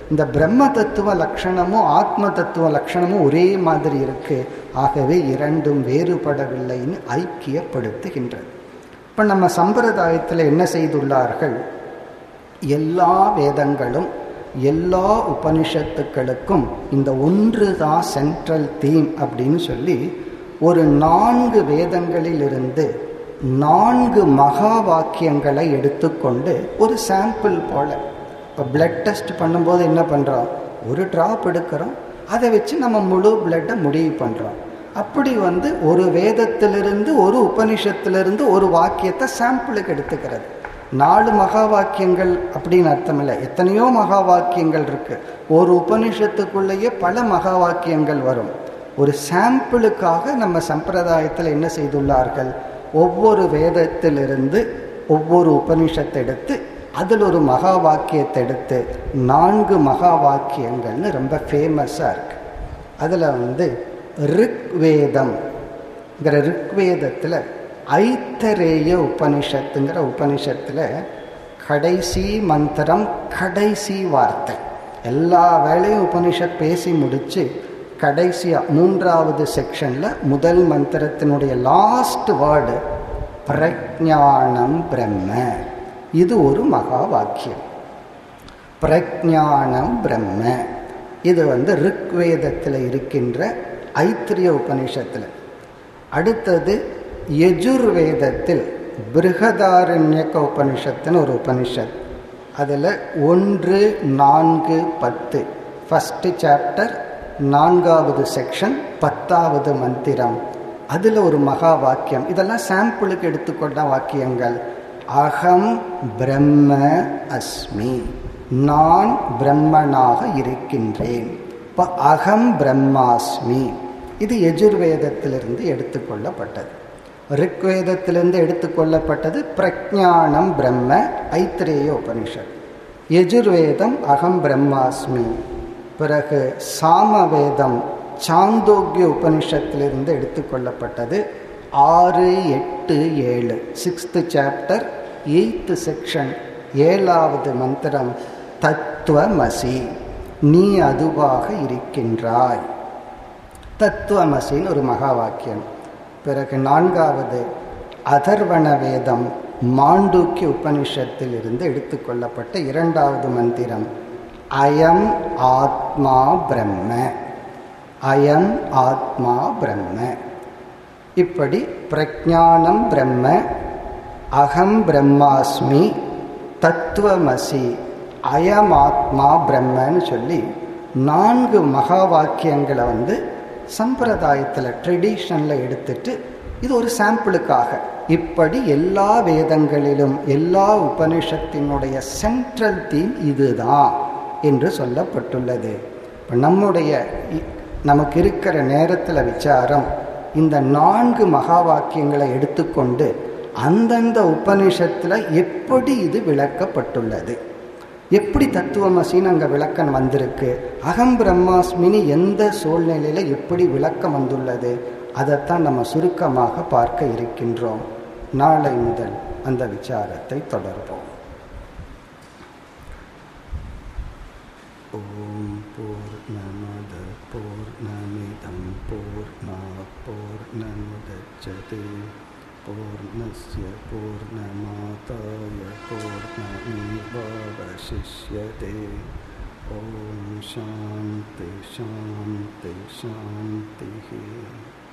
[SPEAKER 2] இந்த பிரம்ம தத்துவ லட்சணமும் ஆத்ம தத்துவ லட்சணமும் ஒரே மாதிரி இருக்கு ஆகவே இரண்டும் வேறுபடவில்லைன்னு ஐக்கியப்படுத்துகின்றது இப்போ நம்ம சம்பிரதாயத்தில் என்ன செய்துள்ளார்கள் எல்லா வேதங்களும் எல்லா உபனிஷத்துக்களுக்கும் இந்த ஒன்று தான் சென்ட்ரல் தீம் அப்படின்னு சொல்லி ஒரு நான்கு வேதங்களிலிருந்து நான்கு மகா வாக்கியங்களை எடுத்துக்கொண்டு ஒரு சாம்பிள் போல இப்போ பிளட் டெஸ்ட் பண்ணும்போது என்ன பண்ணுறோம் ஒரு ட்ராப் எடுக்கிறோம் அதை வச்சு நம்ம முழு பிளட்டை முடிவு பண்ணுறோம் அப்படி வந்து ஒரு வேதத்திலிருந்து ஒரு உபனிஷத்திலிருந்து ஒரு வாக்கியத்தை சாம்பிளுக்கு எடுத்துக்கிறது நாலு மகா வாக்கியங்கள் அப்படின்னு அர்த்தம் இல்லை எத்தனையோ மகா வாக்கியங்கள் இருக்கு ஒரு உபனிஷத்துக்குள்ளேயே பல மகா வாக்கியங்கள் வரும் ஒரு சாம்பிளுக்காக நம்ம சம்பிரதாயத்தில் என்ன செய்துள்ளார்கள் ஒவ்வொரு வேதத்திலிருந்து ஒவ்வொரு உபனிஷத்தை எடுத்து அதில் ஒரு மகா வாக்கியத்தை எடுத்து நான்கு மகா வாக்கியங்கள்னு ரொம்ப ஃபேமஸாக இருக்கு அதில் வந்து ரிக்வேதம்ங்கிற ரிக்வேதத்தில் ஐத்தரேய உபனிஷத்துங்கிற உபனிஷத்தில் கடைசி மந்திரம் கடைசி வார்த்தை எல்லா வேலையும் உபனிஷத் பேசி முடித்து கடைசியாக மூன்றாவது செக்ஷனில் முதல் மந்திரத்தினுடைய லாஸ்ட் வேர்டு பிரஜானம் பிரம்ம இது ஒரு மகா வாக்கியம் பிரஜானம் பிரம்ம இது வந்து ரிக்வேதத்தில் இருக்கின்ற ஐத்திரிய உபனிஷத்தில் அடுத்தது யஜுர்வேதத்தில் பிருகதாரண்யக்க உபனிஷத்துன்னு ஒரு உபனிஷத் அதில் ஒன்று நான்கு பத்து ஃபஸ்ட்டு சாப்டர் நான்காவது செக்ஷன் பத்தாவது மந்திரம் அதில் ஒரு மகா வாக்கியம் இதெல்லாம் சாம்பிளுக்கு எடுத்துக்கொண்ட வாக்கியங்கள் அகம் பிரம்ம அஸ்மி நான் பிரம்மனாக இருக்கின்றேன் இப்போ அகம் பிரம்மாஸ்மி இது எஜுர்வேதத்திலிருந்து எடுத்துக்கொள்ளப்பட்டது ரிக்வேதத்திலிருந்து எடுத்துக்கொள்ளப்பட்டது பிரஜானம் பிரம்ம ஐத்திரேய உபனிஷத் யஜுர்வேதம் அகம் பிரம்மாஸ்மி பிறகு சாமவேதம் சாந்தோக்கிய உபனிஷத்திலிருந்து எடுத்துக்கொள்ளப்பட்டது ஆறு எட்டு ஏழு சிக்ஸ்த்து சாப்டர் எயித்து செக்ஷன் ஏழாவது மந்திரம் தத்துவமசி நீ அதுவாக இருக்கின்றாய் தத்துவமசின்னு ஒரு மகா வாக்கியம் பிறகு நான்காவது அதர்வண வேதம் மாண்டூக்கிய உபனிஷத்தில் இருந்து எடுத்துக்கொள்ளப்பட்ட இரண்டாவது மந்திரம் அயம் ஆத்மா பிரம்ம அயம் ஆத்மா பிரம்ம இப்படி பிரஜானம் பிரம்ம அகம் பிரம்மாஸ்மி தத்துவமசி அயம் ஆத்மா பிரம்மன்னு சொல்லி நான்கு மகா வாக்கியங்களை வந்து சம்பிரதாயத்தில் ட்ரெடிஷனில் எடுத்துட்டு இது ஒரு சாம்பிளுக்காக இப்படி எல்லா வேதங்களிலும் எல்லா உபனிஷத்தினுடைய சென்ட்ரல் தீம் இதுதான் என்று சொல்லப்பட்டுள்ளது இப்போ நம்முடைய நமக்கு இருக்கிற நேரத்தில் விசாரம் இந்த நான்கு மகா வாக்கியங்களை எடுத்துக்கொண்டு அந்தந்த உபனிஷத்தில் எப்படி இது விளக்கப்பட்டுள்ளது எப்படி தத்துவமசின்னு அங்கே விளக்கம் வந்திருக்கு அகம் பிரம்மாஸ்மினி எந்த சூழ்நிலையில் எப்படி விளக்கம் வந்துள்ளது அதைத்தான் நம்ம சுருக்கமாக பார்க்க இருக்கின்றோம் நாளை முதல் அந்த விசாரத்தை தொடர்போம் ஓம் பூர்ணமத பூர்ணமிதம் பூர்ணா பூர்ணமுதச்சதே पूर्णस्य पूर्णमाताय पूर्णमेवावशिष्यते ॐ शान्ति शान्ति शान्तिः